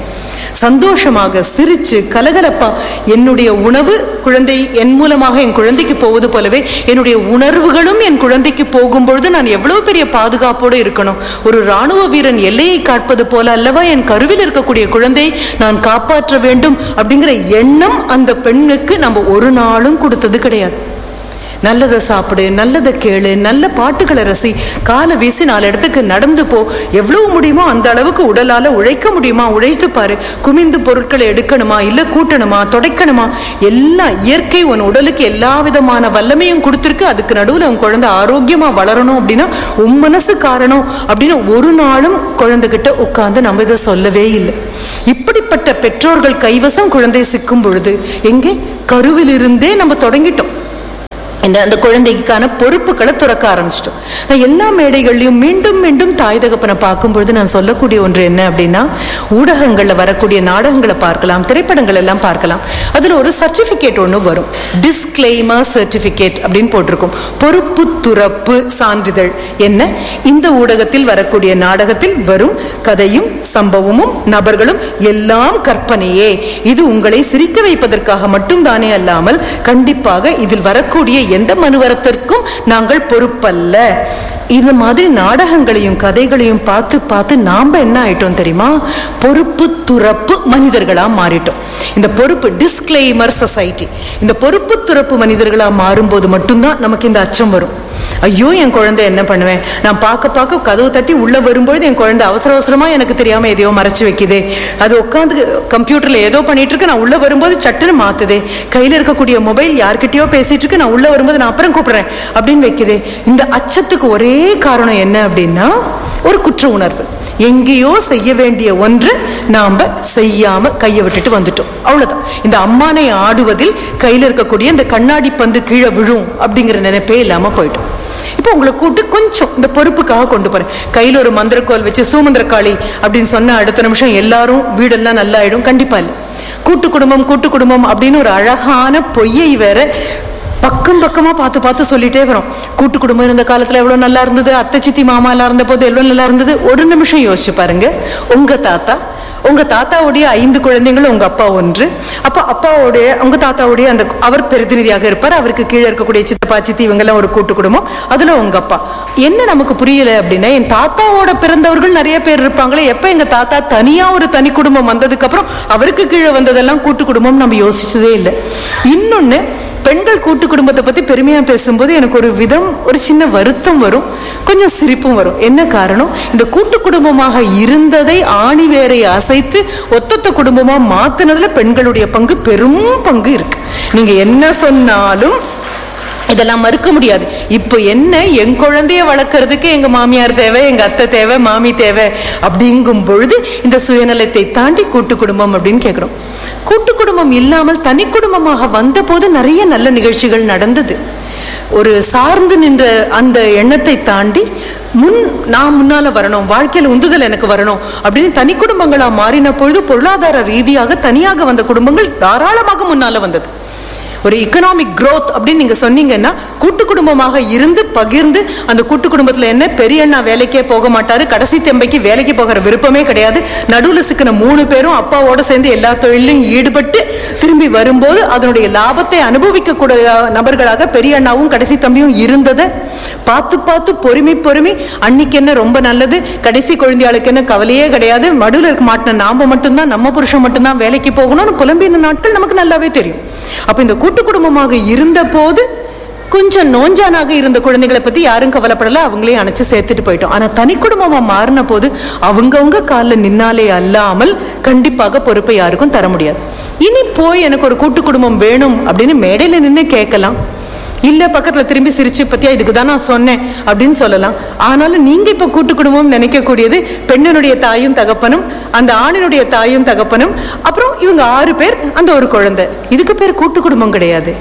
சந்தோஷமாக சிரிச்சு கலகலப்பா என்னுடைய உணவு குழந்தை என் மூலமாக என் குழந்தைக்கு போவது போலவே என்னுடைய உணர்வுகளும் என் குழந்தைக்கு போகும்பொழுது நான் எவ்வளவு பெரிய பாதுகாப்போடு இருக்கணும் ஒரு ராணுவ வீரன் எல்லையை காட்பது போல அல்லவா என் கருவில் இருக்கக்கூடிய குழந்தையை நான் காப்பாற்ற வேண்டும் அப்படிங்கிற எண்ணம் அந்த பெண்ணுக்கு நம்ம ஒரு நாளும் கொடுத்தது கிடையாது நல்லதை சாப்பிடு நல்லதை கேளு நல்ல பாட்டுகளை ரசி காலை வீசி நாலு இடத்துக்கு நடந்து போ எவ்வளவு முடியுமோ அந்த அளவுக்கு உடலால உழைக்க முடியுமா உழைத்து பாரு குமிந்து பொருட்களை எடுக்கணுமா இல்ல கூட்டணுமா தொடைக்கணுமா எல்லாம் இயற்கை உன் உடலுக்கு எல்லா விதமான வல்லமையும் கொடுத்துருக்கு அதுக்கு நடுவுல உன் குழந்தை ஆரோக்கியமா வளரணும் அப்படின்னா உன் மனசு காரணம் அப்படின்னு ஒரு நாளும் குழந்தைகிட்ட உட்கார்ந்து நம்ம இதை சொல்லவே இல்லை இப்படிப்பட்ட பெற்றோர்கள் கைவசம் குழந்தை சிக்கும் பொழுது எங்கே கருவிலிருந்தே நம்ம தொடங்கிட்டோம் இந்த அந்த குழந்தைக்கான பொறுப்புகளை துறக்க ஆரம்பிச்சிட்டோம் நான் எல்லா மேடைகள்லையும் மீண்டும் மீண்டும் தாய் தகப்பனை பார்க்கும்பொழுது நான் சொல்லக்கூடிய ஒன்று என்ன அப்படின்னா ஊடகங்கள்ல வரக்கூடிய நாடகங்களை பார்க்கலாம் திரைப்படங்கள் எல்லாம் பார்க்கலாம் அதுல ஒரு சர்டிபிகேட் ஒன்று வரும் டிஸ்க்ளைமர் சர்டிபிகேட் அப்படின்னு போட்டிருக்கும் பொறுப்பு துறப்பு சான்றிதழ் என்ன இந்த ஊடகத்தில் வரக்கூடிய நாடகத்தில் வரும் கதையும் சம்பவமும் நபர்களும் எல்லாம் கற்பனையே இது உங்களை சிரிக்க வைப்பதற்காக மட்டும்தானே அல்லாமல் கண்டிப்பாக இதில் வரக்கூடிய எந்த மனுவரத்திற்கும் நாங்கள் பொறுப்பல்ல இந்த மாதிரி நாடகங்களையும் கதைகளையும் பார்த்து பார்த்து நாம என்ன ஆயிட்டோம் தெரியுமா பொறுப்பு துறப்பு மனிதர்களா மாறிட்டோம் இந்த பொறுப்பு டிஸ்க்ளைமர் சொசைட்டி இந்த பொறுப்பு துறப்பு மனிதர்களா மாறும்போது மட்டும்தான் நமக்கு இந்த அச்சம் வரும் ஐயோ என் குழந்தை என்ன பண்ணுவேன் நான் பார்க்க பார்க்க கதவு தட்டி உள்ள வரும்பொழுது என் குழந்தை அவசர அவசரமா எனக்கு தெரியாம எதையோ மறைச்சு வைக்குது அது உட்காந்து கம்ப்யூட்டர்ல ஏதோ பண்ணிட்டு இருக்கு நான் உள்ள வரும்போது சட்டுன்னு மாத்துதே கையில இருக்கக்கூடிய மொபைல் யார்கிட்டயோ பேசிட்டு இருக்கு நான் உள்ள வரும்போது நான் அப்புறம் கூப்பிடுறேன் அப்படின்னு வைக்குது இந்த அச்சத்துக்கு ஒரே காரணம் என்ன அப்படின்னா ஒரு குற்ற உணர்வு எங்கேயோ செய்ய வேண்டிய ஒன்று நாம செய்யாம கையை விட்டுட்டு வந்துட்டோம் அவ்வளவுதான் இந்த அம்மானை ஆடுவதில் கையில இருக்கக்கூடிய இந்த கண்ணாடி பந்து கீழே விழும் அப்படிங்கிற நினைப்பே இல்லாம போயிட்டோம் இப்போ உங்களை கூட்டு கொஞ்சம் இந்த பொறுப்புக்காக கொண்டு போறேன் கையில ஒரு மந்திரக்கோல் வச்சு சூமந்திரக்காளி அப்படின்னு சொன்ன அடுத்த நிமிஷம் எல்லாரும் வீடெல்லாம் நல்லா ஆயிடும் கண்டிப்பா இல்லை கூட்டு குடும்பம் கூட்டு குடும்பம் அப்படின்னு ஒரு அழகான பொய்யை வேற பக்கம் பக்கமா பார்த்து பார்த்து சொல்லிட்டே வரும் கூட்டு குடும்பம் இருந்த காலத்துல எவ்வளவு நல்லா இருந்தது அத்தை சித்தி மாமா எல்லாம் இருந்த போது எவ்வளவு நல்லா இருந்தது ஒரு நிமிஷம் யோசிச்சு பாருங்க உங்க தாத்தா உங்க தாத்தாவுடைய ஐந்து குழந்தைகள் உங்க அப்பா ஒன்று அப்ப அப்பாவுடைய உங்க தாத்தாவுடைய அந்த அவர் பிரதிநிதியாக இருப்பார் அவருக்கு கீழே இருக்கக்கூடிய சித்தப்பா சித்தி இவங்க எல்லாம் ஒரு கூட்டு குடும்பம் அதுல உங்க அப்பா என்ன நமக்கு புரியல அப்படின்னா என் தாத்தாவோட பிறந்தவர்கள் நிறைய பேர் இருப்பாங்களே எப்ப எங்க தாத்தா தனியா ஒரு தனி குடும்பம் வந்ததுக்கு அப்புறம் அவருக்கு கீழே வந்ததெல்லாம் கூட்டு குடும்பம் நம்ம யோசிச்சதே இல்லை இன்னொன்னு பெண்கள் கூட்டு குடும்பத்தை பத்தி பெருமையா பேசும்போது எனக்கு ஒரு விதம் ஒரு சின்ன வருத்தம் வரும் கொஞ்சம் சிரிப்பும் வரும் என்ன காரணம் இந்த கூட்டு குடும்பமாக இருந்ததை ஆணி வேரை அசைத்து ஒத்தொத்த குடும்பமா மாத்துனதுல பெண்களுடைய பங்கு பெரும் பங்கு இருக்கு நீங்க என்ன சொன்னாலும் இதெல்லாம் மறுக்க முடியாது இப்போ என்ன என் குழந்தைய வளர்க்கறதுக்கு எங்க மாமியார் தேவை எங்க அத்தை தேவை மாமி தேவை அப்படிங்கும் பொழுது இந்த சுயநலத்தை தாண்டி கூட்டு குடும்பம் அப்படின்னு கேக்குறோம் கூட்டு குடும்பம் இல்லாமல் தனி குடும்பமாக வந்த போது நிறைய நல்ல நிகழ்ச்சிகள் நடந்தது ஒரு சார்ந்து நின்ற அந்த எண்ணத்தை தாண்டி முன் நான் முன்னால வரணும் வாழ்க்கையில உந்துதல் எனக்கு வரணும் அப்படின்னு தனி குடும்பங்களா மாறின பொழுது பொருளாதார ரீதியாக தனியாக வந்த குடும்பங்கள் தாராளமாக முன்னால வந்தது ஒரு எக்கனாமிக் growth அப்படின்னு நீங்க சொன்னீங்கன்னா கூட்டு குடும்பமாக இருந்து பகிர்ந்து அந்த கூட்டு குடும்பத்துல என்ன பெரிய அண்ணா வேலைக்கே போக மாட்டாரு கடைசி தெம்பைக்கு வேலைக்கு போகிற விருப்பமே கிடையாது நடுவுல சிக்கின மூணு பேரும் அப்பாவோட சேர்ந்து எல்லா தொழிலையும் ஈடுபட்டு திரும்பி வரும்போது அதனுடைய லாபத்தை அனுபவிக்க கூடிய நபர்களாக பெரிய அண்ணாவும் கடைசி தம்பியும் இருந்ததை பார்த்து பார்த்து பொறுமை பொறுமை அன்னைக்கு என்ன ரொம்ப நல்லது கடைசி குழந்தையாளுக்கு என்ன கவலையே கிடையாது மடுவில் இருக்க மாட்டின நாம மட்டும்தான் நம்ம புருஷன் மட்டும்தான் வேலைக்கு போகணும்னு புலம்பின நாட்கள் நமக்கு நல்லாவே தெரியும் அப்ப இந்த கூட்டு குடும்பமாக இருந்த போது கொஞ்சம் நோஞ்சானாக இருந்த குழந்தைகளை பத்தி யாரும் கவலைப்படல அவங்களையும் அணைச்சு சேர்த்துட்டு போயிட்டோம் ஆனா தனி குடும்பமா மாறின போது அவங்கவங்க காலில் நின்னாலே அல்லாமல் கண்டிப்பாக பொறுப்பை யாருக்கும் தர முடியாது இனி போய் எனக்கு ஒரு கூட்டு குடும்பம் வேணும் அப்படின்னு மேடையில நின்று கேட்கலாம் இல்ல பக்கத்துல திரும்பி சிரிச்சு பத்தியா இதுக்கு தான் நான் சொன்னேன் அப்படின்னு சொல்லலாம் ஆனாலும் நீங்க இப்ப கூட்டு குடும்பம் நினைக்கக்கூடியது பெண்ணினுடைய தாயும் தகப்பனும் அந்த ஆணினுடைய தாயும் தகப்பனும் அப்புறம் இவங்க ஆறு பேர் அந்த ஒரு குழந்தை இதுக்கு பேர் கூட்டு குடும்பம் கிடையாது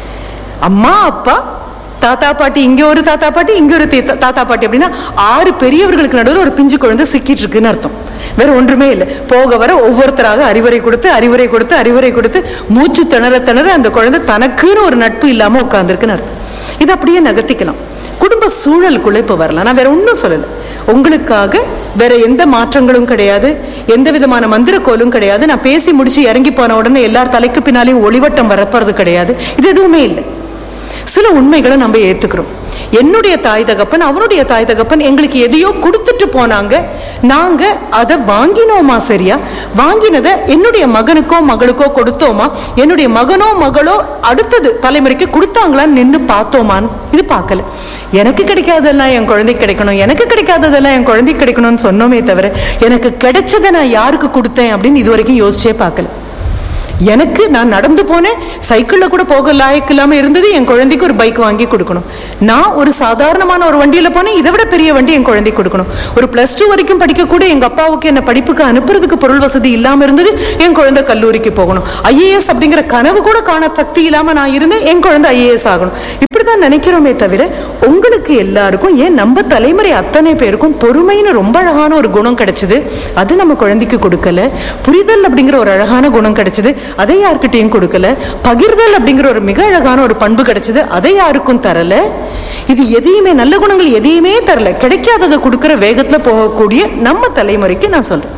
அம்மா அப்பா தாத்தா பாட்டி இங்க ஒரு தாத்தா பாட்டி இங்க ஒரு தீ- தாத்தா பாட்டி அப்படின்னா ஆறு பெரியவர்களுக்கு நடுவில் ஒரு பிஞ்சு குழந்தை சிக்கிட்டு இருக்குன்னு அர்த்தம் வேற ஒன்றுமே இல்லை போக வர ஒவ்வொருத்தராக அறிவுரை கொடுத்து அறிவுரை கொடுத்து அறிவுரை கொடுத்து மூச்சு திணற திணற அந்த குழந்தை தனக்குன்னு ஒரு நட்பு இல்லாம உட்கார்ந்துருக்குன்னு அர்த்தம் இது அப்படியே நகர்த்திக்கலாம் குடும்ப சூழலுக்குள்ள இப்ப வரலாம் நான் வேற ஒன்றும் சொல்லல உங்களுக்காக வேற எந்த மாற்றங்களும் கிடையாது எந்த விதமான மந்திரக்கோலும் கிடையாது நான் பேசி முடிச்சு இறங்கி போன உடனே எல்லார் தலைக்கு பின்னாலேயும் ஒளிவட்டம் வரப்போறது கிடையாது இது எதுவுமே இல்லை சில உண்மைகளை நம்ம ஏத்துக்கிறோம் என்னுடைய தாய் தகப்பன் அவருடைய தாய் தகப்பன் எங்களுக்கு எதையோ கொடுத்துட்டு போனாங்க நாங்க அதை வாங்கினோமா சரியா வாங்கினதை என்னுடைய மகனுக்கோ மகளுக்கோ கொடுத்தோமா என்னுடைய மகனோ மகளோ அடுத்தது தலைமுறைக்கு கொடுத்தாங்களான்னு நின்று பார்த்தோமான்னு இது பார்க்கல எனக்கு கிடைக்காததெல்லாம் என் குழந்தைக்கு கிடைக்கணும் எனக்கு கிடைக்காததெல்லாம் என் குழந்தைக்கு கிடைக்கணும்னு சொன்னோமே தவிர எனக்கு கிடைச்சதை நான் யாருக்கு கொடுத்தேன் அப்படின்னு இது வரைக்கும் யோசிச்சே பார்க்கல எனக்கு நான் நடந்து போனேன் சைக்கிள்ல கூட போக லாயக்கு இல்லாம இருந்தது என் குழந்தைக்கு ஒரு பைக் வாங்கி கொடுக்கணும் நான் ஒரு சாதாரணமான ஒரு வண்டியில போனேன் இதை விட பெரிய வண்டி என் குழந்தைக்கு கொடுக்கணும் ஒரு பிளஸ் டூ வரைக்கும் படிக்க கூட எங்க அப்பாவுக்கு என்ன படிப்புக்கு அனுப்புறதுக்கு பொருள் வசதி இல்லாம இருந்தது என் குழந்தை கல்லூரிக்கு போகணும் ஐஏஎஸ் அப்படிங்கிற கனவு கூட காண சக்தி இல்லாம நான் இருந்தேன் என் குழந்தை ஐஏஎஸ் ஆகணும் இப்படிதான் நினைக்கிறோமே தவிர உங்களுக்கு எல்லாருக்கும் ஏன் நம்ம தலைமுறை அத்தனை பேருக்கும் பொறுமைன்னு ரொம்ப அழகான ஒரு குணம் கிடைச்சது அது நம்ம குழந்தைக்கு கொடுக்கல புரிதல் அப்படிங்கிற ஒரு அழகான குணம் கிடைச்சது அதை யார்கிட்டயும் கொடுக்கல பகிர்தல் அப்படிங்கிற ஒரு மிக அழகான ஒரு பண்பு கிடைச்சது அதை யாருக்கும் தரல இது எதையுமே நல்ல குணங்கள் எதையுமே தரல கிடைக்காததை கொடுக்கிற வேகத்துல போகக்கூடிய நம்ம தலைமுறைக்கு நான் சொல்றேன்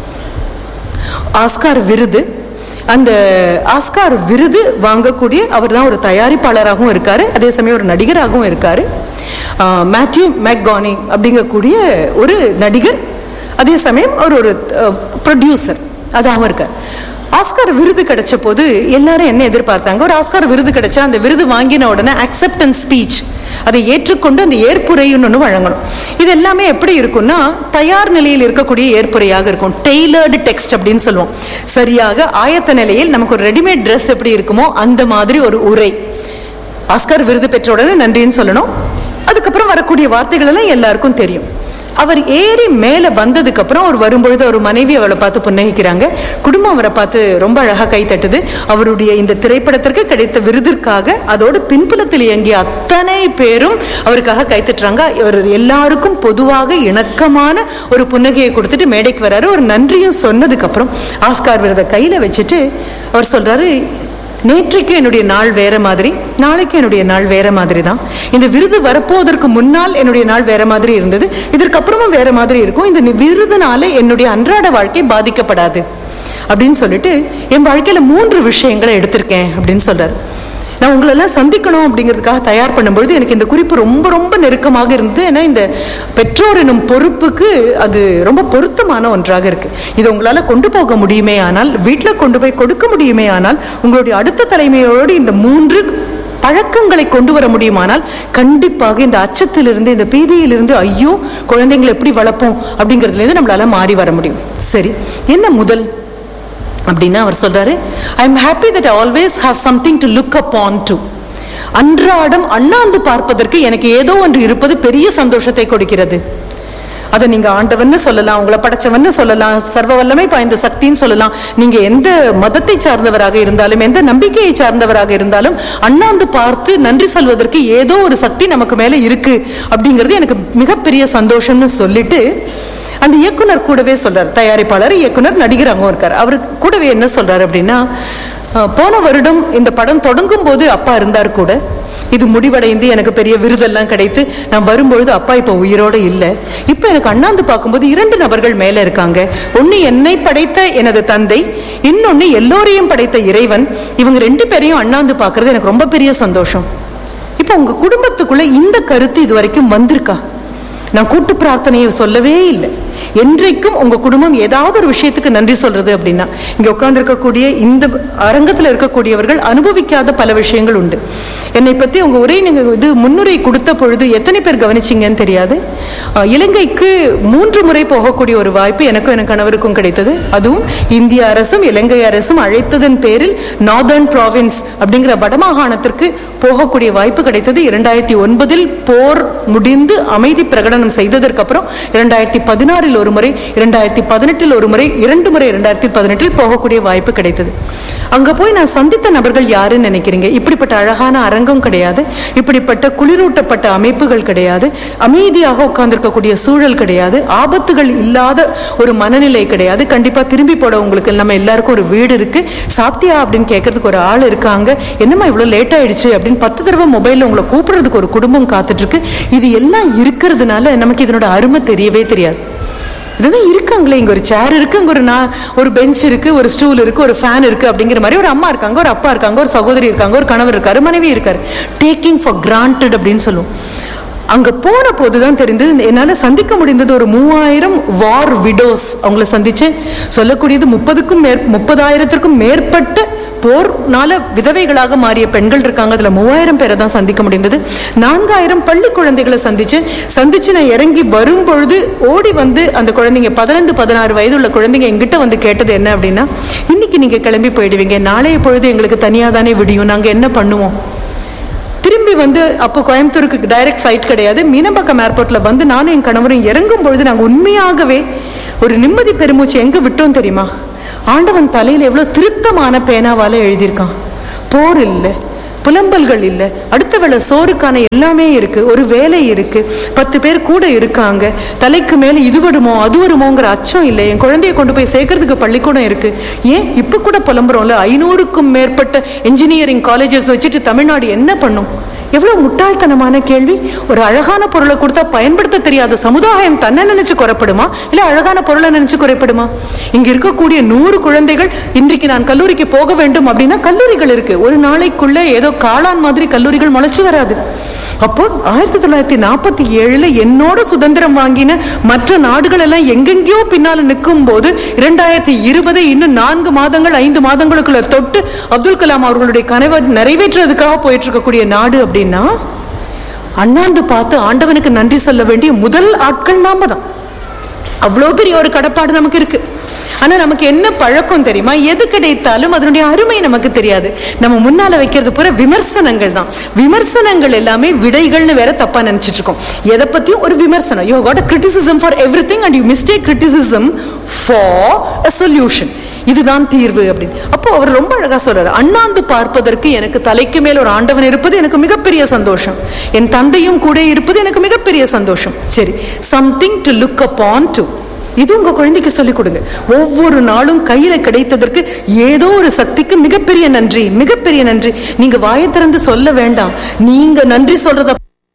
ஆஸ்கார் விருது அந்த ஆஸ்கார் விருது வாங்கக்கூடிய அவர் தான் ஒரு தயாரிப்பாளராகவும் இருக்காரு அதே சமயம் ஒரு நடிகராகவும் இருக்காரு ஆஹ் மேத்யூ மேக்கானி அப்படிங்கக்கூடிய ஒரு நடிகர் அதே சமயம் ஒரு ஒரு ப்ரொடியூசர் அதாகவும் இருக்கார் ஆஸ்கார் விருது கிடைச்ச போது எல்லாரும் என்ன எதிர்பார்த்தாங்க ஒரு ஆஸ்கார் விருது கிடைச்சா அந்த விருது வாங்கின உடனே அக்செப்டன்ஸ் ஸ்பீச் அதை ஏற்றுக்கொண்டு அந்த ஏற்புரைன்னு ஒன்று வழங்கணும் இது எல்லாமே எப்படி இருக்கும்னா தயார் நிலையில் இருக்கக்கூடிய ஏற்புரையாக இருக்கும் டெய்லர்டு டெக்ஸ்ட் அப்படின்னு சொல்லுவோம் சரியாக ஆயத்த நிலையில் நமக்கு ஒரு ரெடிமேட் ட்ரெஸ் எப்படி இருக்குமோ அந்த மாதிரி ஒரு உரை ஆஸ்கார் விருது பெற்ற உடனே நன்றின்னு சொல்லணும் அதுக்கப்புறம் வரக்கூடிய வார்த்தைகள் எல்லாம் எல்லாருக்கும் தெரியும் அவர் ஏறி மேல வந்ததுக்கு அப்புறம் அவர் வரும்பொழுது அவர் மனைவி அவளை பார்த்து புன்னகிக்கிறாங்க குடும்பம் அவரை பார்த்து ரொம்ப அழகா கை தட்டுது அவருடைய இந்த திரைப்படத்திற்கு கிடைத்த விருதிற்காக அதோடு பின்புலத்தில் இயங்கிய அத்தனை பேரும் அவருக்காக கை தட்டுறாங்க இவர் எல்லாருக்கும் பொதுவாக இணக்கமான ஒரு புன்னகையை கொடுத்துட்டு மேடைக்கு வராரு ஒரு நன்றியும் சொன்னதுக்கு அப்புறம் ஆஸ்கார் விருதை கையில வச்சுட்டு அவர் சொல்றாரு நேற்றைக்கு என்னுடைய நாள் வேற மாதிரி நாளைக்கு என்னுடைய நாள் வேற மாதிரி தான் இந்த விருது வரப்போவதற்கு முன்னால் என்னுடைய நாள் வேற மாதிரி இருந்தது இதற்கு அப்புறமும் வேற மாதிரி இருக்கும் இந்த விருதுனால என்னுடைய அன்றாட வாழ்க்கை பாதிக்கப்படாது அப்படின்னு சொல்லிட்டு என் வாழ்க்கையில மூன்று விஷயங்களை எடுத்திருக்கேன் அப்படின்னு சொல்றாரு நான் உங்களெல்லாம் சந்திக்கணும் அப்படிங்கிறதுக்காக தயார் பண்ணும்பொழுது எனக்கு இந்த குறிப்பு ரொம்ப ரொம்ப நெருக்கமாக இருந்தது ஏன்னா இந்த பெற்றோர் எனும் பொறுப்புக்கு அது ரொம்ப பொருத்தமான ஒன்றாக இருக்கு இதை உங்களால கொண்டு போக முடியுமே ஆனால் வீட்டில் கொண்டு போய் கொடுக்க முடியுமே ஆனால் உங்களுடைய அடுத்த தலைமையோடு இந்த மூன்று பழக்கங்களை கொண்டு வர முடியுமானால் கண்டிப்பாக இந்த அச்சத்திலிருந்து இந்த பீதியிலிருந்து ஐயோ குழந்தைங்களை எப்படி வளர்ப்போம் அப்படிங்கிறதுல இருந்து நம்மளால மாறி வர முடியும் சரி என்ன முதல் அப்படின்னா அவர் சொல்றாரு I am happy that always have something to look up on to அன்றாடம் அண்ணாந்து பார்ப்பதற்கு எனக்கு ஏதோ ஒன்று இருப்பது பெரிய சந்தோஷத்தை கொடுக்கிறது அதை நீங்க ஆண்டவன்னு சொல்லலாம் உங்களை படைச்சவன்னு சொல்லலாம் சர்வ வல்லமை பாய்ந்த சக்தின்னு சொல்லலாம் நீங்க எந்த மதத்தை சார்ந்தவராக இருந்தாலும் எந்த நம்பிக்கையை சார்ந்தவராக இருந்தாலும் அண்ணாந்து பார்த்து நன்றி சொல்வதற்கு ஏதோ ஒரு சக்தி நமக்கு மேல இருக்கு அப்படிங்கிறது எனக்கு மிகப்பெரிய சந்தோஷம்னு சொல்லிட்டு அந்த இயக்குனர் கூடவே சொல்றாரு தயாரிப்பாளர் இயக்குனர் நடிகராகவும் இருக்காரு அவர் கூடவே என்ன சொல்றாரு அப்படின்னா அஹ், போன வருடம் இந்த படம் தொடங்கும் போது அப்பா இருந்தார் கூட இது முடிவடைந்து எனக்கு பெரிய விருதெல்லாம் கிடைத்து நான் வரும்பொழுது அப்பா இப்ப உயிரோட இல்லை இப்ப எனக்கு அண்ணாந்து பார்க்கும்போது இரண்டு நபர்கள் மேல இருக்காங்க ஒன்னு என்னை படைத்த எனது தந்தை இன்னொன்னு எல்லோரையும் படைத்த இறைவன் இவங்க ரெண்டு பேரையும் அண்ணாந்து பார்க்கிறது எனக்கு ரொம்ப பெரிய சந்தோஷம் இப்ப உங்க குடும்பத்துக்குள்ள இந்த கருத்து இது வரைக்கும் வந்திருக்கா நான் கூட்டு பிரார்த்தனையை சொல்லவே இல்லை என்றைக்கும் உங்க குடும்பம் ஏதாவது ஒரு விஷயத்துக்கு நன்றி சொல்றது அப்படின்னா இங்க உட்கார்ந்து இருக்கக்கூடிய இந்த அரங்கத்துல இருக்கக்கூடியவர்கள் அனுபவிக்காத பல விஷயங்கள் உண்டு என்னை பத்தி உங்க உரை நீங்க இது முன்னுரை கொடுத்த பொழுது எத்தனை பேர் கவனிச்சீங்கன்னு தெரியாது அஹ், இலங்கைக்கு மூன்று முறை போகக்கூடிய ஒரு வாய்ப்பு எனக்கும் என் கணவருக்கும் கிடைத்தது அதுவும் இந்திய அரசும் இலங்கை அரசும் அழைத்ததன் பேரில் நார்தர்ன் ப்ராவின்ஸ் அப்படிங்கிற வடமாகாணத்திற்கு போகக்கூடிய வாய்ப்பு கிடைத்தது இரண்டாயிரத்தி ஒன்பதில் போர் முடிந்து அமைதி பிரகடனம் செய்ததற்கு அப்புறம் இரண்டாயிரத்தி பதினாறில் ஒரு முறை இரண்டாயிரத்தி பதினெட்டில் ஒரு முறை இரண்டு முறை இரண்டாயிரத்தி பதினெட்டில் போகக்கூடிய வாய்ப்பு கிடைத்தது அங்க போய் நான் சந்தித்த நபர்கள் யாருன்னு நினைக்கிறீங்க இப்படிப்பட்ட அழகான அரங்கம் கிடையாது இப்படிப்பட்ட குளிரூட்டப்பட்ட அமைப்புகள் கிடையாது அமைதியாக உட்கார்ந்திருக்கக்கூடிய சூழல் கிடையாது ஆபத்துகள் இல்லாத ஒரு மனநிலை கிடையாது கண்டிப்பா திரும்பி போட உங்களுக்கு நம்ம எல்லாருக்கும் ஒரு வீடு இருக்கு சாப்பிட்டியா அப்படின்னு கேட்கறதுக்கு ஒரு ஆள் இருக்காங்க என்னம்மா இவ்வளவு லேட் ஆயிடுச்சு அப்படின்னு பத்து தடவை மொபைல்ல உங்களை கூப்பிடுறதுக்கு ஒரு குடும்பம் காத்துட்டு இருக்கு இது எல்லாம் இருக்கிறதுனால நமக்கு இதனோட அருமை தெரியவே தெரியாது இதுதான் இருக்காங்களே இங்க ஒரு சேர் இருக்கு அங்க ஒரு நா- ஒரு பெஞ்ச் இருக்கு ஒரு ஸ்டூல் இருக்கு ஒரு ஃபேன் இருக்கு அப்படிங்கிற மாதிரி ஒரு அம்மா இருக்காங்க ஒரு அப்பா இருக்காங்க ஒரு சகோதரி இருக்காங்க ஒரு கணவர் இருக்காரு மனைவி இருக்காரு டேக்கிங் ஃபார் கிராண்டட் அப்படின்னு சொல்லுவோம் அங்க போன போதுதான் தெரிந்து என்னால சந்திக்க முடிந்தது ஒரு மூவாயிரம் வார் விடோஸ் அவங்கள சந்திச்சேன் சொல்லக்கூடியது முப்பதுக்கும் மேற் முப்பதாயிரத்திற்கும் மேற்பட்ட போர்னால விதவைகளாக மாறிய பெண்கள் இருக்காங்க அதுல மூவாயிரம் பேரை தான் சந்திக்க முடிந்தது நான்காயிரம் பள்ளி குழந்தைகளை சந்திச்சேன் சந்திச்சு நான் இறங்கி வரும் பொழுது ஓடி வந்து அந்த குழந்தைங்க பதினைந்து பதினாறு வயது உள்ள குழந்தைங்க எங்கிட்ட வந்து கேட்டது என்ன அப்படின்னா இன்னைக்கு நீங்க கிளம்பி போயிடுவீங்க நாளைய பொழுது எங்களுக்கு தனியா தானே விடியும் நாங்க என்ன பண்ணுவோம் திரும்பி வந்து அப்போ கோயம்புத்தூருக்கு டைரக்ட் ஃப்ளைட் கிடையாது மீனம்பாக்கம் ஏர்போர்ட்ல வந்து நானும் என் கணவரும் இறங்கும் பொழுது நாங்க உண்மையாகவே ஒரு நிம்மதி பெருமூச்சு எங்க விட்டோம் தெரியுமா ஆண்டவன் தலையில எவ்வளவு திருத்தமான பேனாவால எழுதியிருக்கான் போர் இல்லை புலம்பல்கள் இல்லை அடுத்த வேளை சோறுக்கான எல்லாமே இருக்கு ஒரு வேலை இருக்கு பத்து பேர் கூட இருக்காங்க தலைக்கு மேல இது வருமோ அது வருமோங்கிற அச்சம் இல்லை என் குழந்தைய கொண்டு போய் சேர்க்கறதுக்கு பள்ளிக்கூடம் இருக்கு ஏன் இப்ப கூட புலம்புறோம்ல ஐநூறுக்கும் மேற்பட்ட இன்ஜினியரிங் காலேஜஸ் வச்சுட்டு தமிழ்நாடு என்ன பண்ணும் எவ்வளவு முட்டாள்தனமான கேள்வி ஒரு அழகான பொருளை கொடுத்தா பயன்படுத்த தெரியாத சமுதாயம் தன்னை நினைச்சு குறைப்படுமா இல்ல அழகான பொருளை நினைச்சு குறைப்படுமா இங்க இருக்கக்கூடிய நூறு குழந்தைகள் இன்றைக்கு நான் கல்லூரிக்கு போக வேண்டும் அப்படின்னா கல்லூரிகள் இருக்கு ஒரு நாளைக்குள்ள ஏதோ காளான் மாதிரி கல்லூரிகள் முளைச்சு வராது அப்போ ஆயிரத்தி தொள்ளாயிரத்தி நாற்பத்தி ஏழுல என்னோட சுதந்திரம் வாங்கின மற்ற நாடுகள் எல்லாம் எங்கெங்கேயோ பின்னால நிற்கும் போது இரண்டாயிரத்தி இருபது இன்னும் நான்கு மாதங்கள் ஐந்து மாதங்களுக்குள்ள தொட்டு அப்துல் கலாம் அவர்களுடைய கனவை நிறைவேற்றுறதுக்காக போயிட்டு இருக்கக்கூடிய நாடு அப்படின்னா அண்ணாந்து பார்த்து ஆண்டவனுக்கு நன்றி சொல்ல வேண்டிய முதல் ஆட்கள் நாம தான் அவ்வளோ பெரிய ஒரு கடப்பாடு நமக்கு இருக்கு ஆனா நமக்கு என்ன பழக்கம் தெரியுமா எது கிடைத்தாலும் அதனுடைய அருமை நமக்கு தெரியாது நம்ம முன்னால வைக்கிறது பூரா விமர்சனங்கள் தான் விமர்சனங்கள் எல்லாமே விடைகள்னு வேற தப்பா நினைச்சிட்டு இருக்கோம் எதை பத்தியும் ஒரு விமர்சனம் you got criticism for every thing and you mistake criticism for a solution இதுதான் தீர்வு அப்படின்னு அப்போ அவர் ரொம்ப அழகா சொல்றாரு அண்ணாந்து பார்ப்பதற்கு எனக்கு தலைக்கு மேல் ஒரு ஆண்டவன் இருப்பது எனக்கு மிகப்பெரிய சந்தோஷம் என் தந்தையும் கூட இருப்பது எனக்கு மிகப்பெரிய சந்தோஷம் சரி something to look upon to இது உங்க குழந்தைக்கு சொல்லிக் கொடுங்க ஒவ்வொரு நாளும் கையில கிடைத்ததற்கு ஏதோ ஒரு சக்திக்கு மிகப்பெரிய நன்றி மிகப்பெரிய நன்றி நீங்க வாயை திறந்து சொல்ல வேண்டாம் நீங்க நன்றி சொல்றத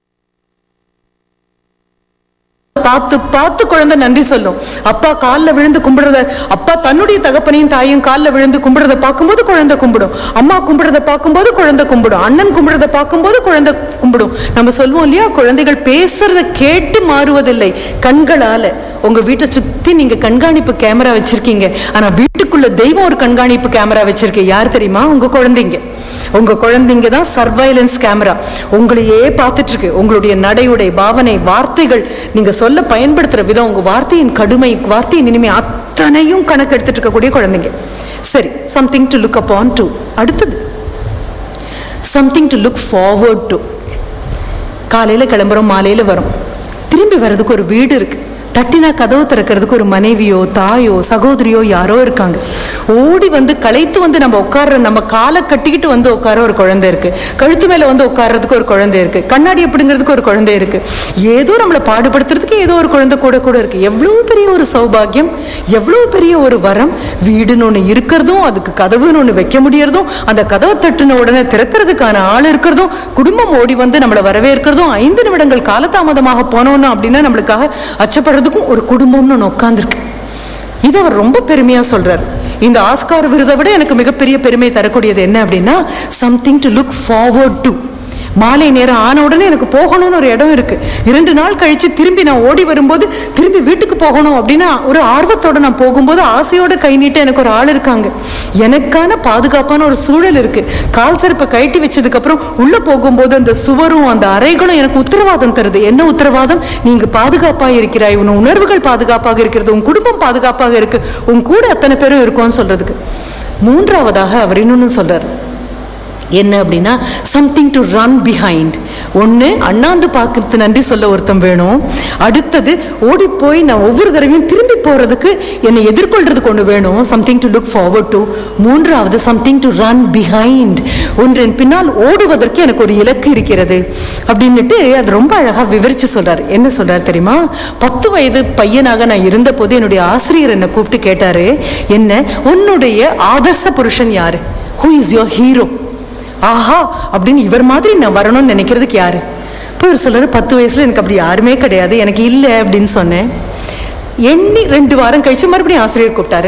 பார்த்து பார்த்து குழந்தை நன்றி சொல்லும் அப்பா கால்ல விழுந்து கும்பிடுறத அப்பா தன்னுடைய தகப்பனையும் தாயும் கால்ல விழுந்து கும்பிடுறத பார்க்கும்போது குழந்தை கும்பிடும் அம்மா கும்பிடுறத பார்க்கும்போது குழந்தை கும்பிடும் அண்ணன் கும்பிடுறத பார்க்கும்போது குழந்தை கும்பிடும் நம்ம சொல்லுவோம் இல்லையா குழந்தைகள் பேசுறத கேட்டு மாறுவதில்லை கண்களால உங்க வீட்டை சுத்தி நீங்க கண்காணிப்பு கேமரா வச்சிருக்கீங்க ஆனா வீட்டுக்குள்ள தெய்வம் ஒரு கண்காணிப்பு கேமரா வச்சிருக்கு யார் தெரியுமா உங்க குழந்தைங்க உங்க குழந்தைங்க தான் சர்வைலன்ஸ் கேமரா உங்களையே பார்த்துட்டு இருக்கு உங்களுடைய நடையுடை பாவனை வார்த்தைகள் நீங்க சொல்ல பயன்படுத்துற விதம் உங்க வார்த்தையின் கடுமை வார்த்தையின் இனிமை அத்தனையும் கணக்கு எடுத்துட்டு இருக்கக்கூடிய குழந்தைங்க சரி something to look upon to அடுத்தது something to look forward to காலையில கிளம்புறோம் மாலையில வரோம் திரும்பி வர்றதுக்கு ஒரு வீடு இருக்கு தட்டினா கதவு திறக்கிறதுக்கு ஒரு மனைவியோ தாயோ சகோதரியோ யாரோ இருக்காங்க ஓடி வந்து களைத்து வந்து நம்ம உட்கார்ற நம்ம காலை கட்டிக்கிட்டு வந்து உட்கார ஒரு குழந்தை இருக்கு கழுத்து மேல வந்து உட்கார்றதுக்கு ஒரு குழந்தை இருக்கு கண்ணாடி அப்படிங்கிறதுக்கு ஒரு குழந்தை இருக்கு ஏதோ நம்மளை பாடுபடுத்துறதுக்கு ஏதோ ஒரு குழந்தை கூட கூட இருக்கு எவ்வளவு பெரிய ஒரு சௌபாகியம் எவ்வளவு பெரிய ஒரு வரம் வீடுன்னு ஒண்ணு இருக்கிறதும் அதுக்கு கதவுன்னு ஒண்ணு வைக்க முடியறதும் அந்த கதவை தட்டுன உடனே திறக்கிறதுக்கான ஆள் இருக்கிறதும் குடும்பம் ஓடி வந்து நம்மளை வரவேற்கிறதும் ஐந்து நிமிடங்கள் காலதாமதமாக போனோம்னா அப்படின்னா நம்மளுக்காக அச்சப்படுறதுக்கும் ஒரு குடும்பம்னு ஒன்று உட்காந்துருக்கு இது அவர் ரொம்ப பெருமையா சொல்றாரு இந்த ஆஸ்கார் விருதை விட எனக்கு மிகப்பெரிய பெருமை தரக்கூடியது என்ன அப்படின்னா something to look forward to மாலை நேரம் ஆன உடனே எனக்கு போகணும்னு ஒரு இடம் இருக்கு இரண்டு நாள் கழிச்சு திரும்பி நான் ஓடி வரும்போது திரும்பி வீட்டுக்கு போகணும் அப்படின்னா ஒரு ஆர்வத்தோட நான் போகும்போது ஆசையோட கை நீட்ட எனக்கு ஒரு ஆள் இருக்காங்க எனக்கான பாதுகாப்பான ஒரு சூழல் இருக்கு கால் செருப்பை கழட்டி வச்சதுக்கு அப்புறம் உள்ள போகும்போது அந்த சுவரும் அந்த அறைகளும் எனக்கு உத்தரவாதம் தருது என்ன உத்தரவாதம் நீங்க பாதுகாப்பாக இருக்கிறாய் உன் உணர்வுகள் பாதுகாப்பாக இருக்கிறது உன் குடும்பம் பாதுகாப்பாக இருக்கு உன் கூட அத்தனை பேரும் இருக்கும்னு சொல்றதுக்கு மூன்றாவதாக அவர் இன்னொன்னு சொல்றாரு என்ன அப்படின்னா சம்திங் டு ரன் பிஹைண்ட் ஒன்று அண்ணாந்து பார்க்கறது நன்றி சொல்ல ஒருத்தன் வேணும் அடுத்தது ஓடி போய் நான் ஒவ்வொரு தடவையும் திரும்பி போறதுக்கு என்னை எதிர்கொள்றதுக்கு ஒன்று வேணும் something to look forward to மூன்றாவது சம்திங் டு ரன் பிஹைண்ட் ஒன்றின் பின்னால் ஓடுவதற்கு எனக்கு ஒரு இலக்கு இருக்கிறது அப்படின்னுட்டு அது ரொம்ப அழகா விவரிச்சு சொல்றாரு என்ன சொல்றாரு தெரியுமா பத்து வயது பையனாக நான் இருந்த போது என்னுடைய ஆசிரியர் என்னை கூப்பிட்டு கேட்டாரு என்ன உன்னுடைய ஆதர்ச புருஷன் யாரு ஹூ இஸ் யோர் ஹீரோ ஆஹா அப்படின்னு இவர் மாதிரி நான் வரணும்னு நினைக்கிறதுக்கு யாரு இப்போ இவர் சொல்றாரு பத்து வயசுல எனக்கு அப்படி யாருமே கிடையாது எனக்கு இல்லை அப்படின்னு சொன்னேன் எண்ணி ரெண்டு வாரம் கழிச்சு மறுபடியும் ஆசிரியர் கூப்பிட்டாரு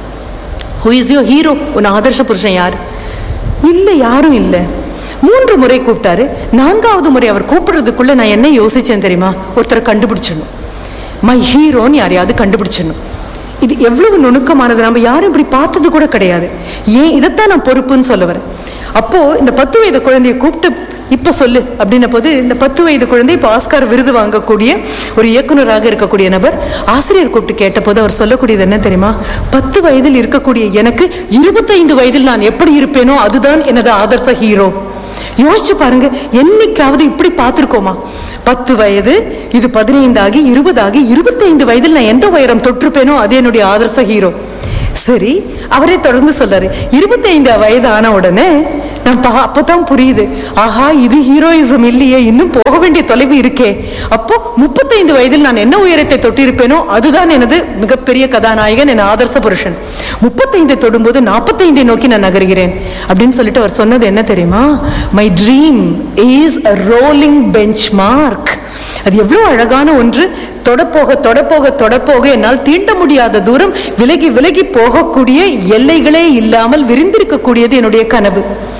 ஹூ இஸ் யோ ஹீரோ உன் ஆதர்ஷ புருஷன் யார் இல்ல யாரும் இல்ல மூன்று முறை கூப்பிட்டாரு நான்காவது முறை அவர் கூப்பிடுறதுக்குள்ள நான் என்ன யோசிச்சேன் தெரியுமா ஒருத்தரை கண்டுபிடிச்சிடணும் மை ஹீரோன்னு யாரையாவது கண்டுபிடிச்சிடணும் இது எவ்வளவு நுணுக்கமானது நம்ம யாரும் இப்படி பார்த்தது கூட கிடையாது ஏன் இதைத்தான் நான் பொறுப்புன்னு சொல்ல வரேன் அப்போ இந்த பத்து வயது குழந்தையை கூப்பிட்டு இப்ப சொல்லு அப்படின்ன போது இந்த பத்து வயது குழந்தை இப்ப ஆஸ்கார் விருது வாங்கக்கூடிய ஒரு இயக்குனராக இருக்கக்கூடிய நபர் ஆசிரியர் கூப்பிட்டு கேட்டபோது அவர் சொல்லக்கூடியது என்ன தெரியுமா பத்து வயதில் இருக்கக்கூடிய எனக்கு இருபத்தைந்து வயதில் நான் எப்படி இருப்பேனோ அதுதான் எனது ஆதர்ச ஹீரோ யோசிச்சு பாருங்க என்னைக்காவது இப்படி பார்த்திருக்கோமா பத்து வயது இது பதினைந்தாகி இருபதாகி இருபத்தைந்து வயதில் நான் எந்த உயரம் தொற்றுப்பேனோ அது என்னுடைய ஆதர்ச ஹீரோ சரி அவரே தொடர்ந்து சொல்றாரு இருபத்தைந்து வயது ஆன உடனே நான் பா- அப்பதான் புரியுது ஆஹா இது ஹீரோயிசம் இல்லையே இன்னும் போக வேண்டிய தொலைவு இருக்கே அப்போ முப்பத்தைந்து வயதில் நான் என்ன உயரத்தை தொட்டிருப்பேனோ அதுதான் எனது மிகப்பெரிய கதாநாயகன் என் ஆதர்ச புருஷன் முப்பத்தைந்து தொடும்போது நாற்பத்தைந்தை நோக்கி நான் நகர்கிறேன் அப்படின்னு சொல்லிட்டு அவர் சொன்னது என்ன தெரியுமா my dream is a rolling benchmark அது எவ்வளவு அழகான ஒன்று தொடப்போக தொடப்போக தொடப்போக என்னால் தீண்ட முடியாத தூரம் விலகி விலகி போகக்கூடிய எல்லைகளே இல்லாமல் விரிந்திருக்கக்கூடியது என்னுடைய கனவு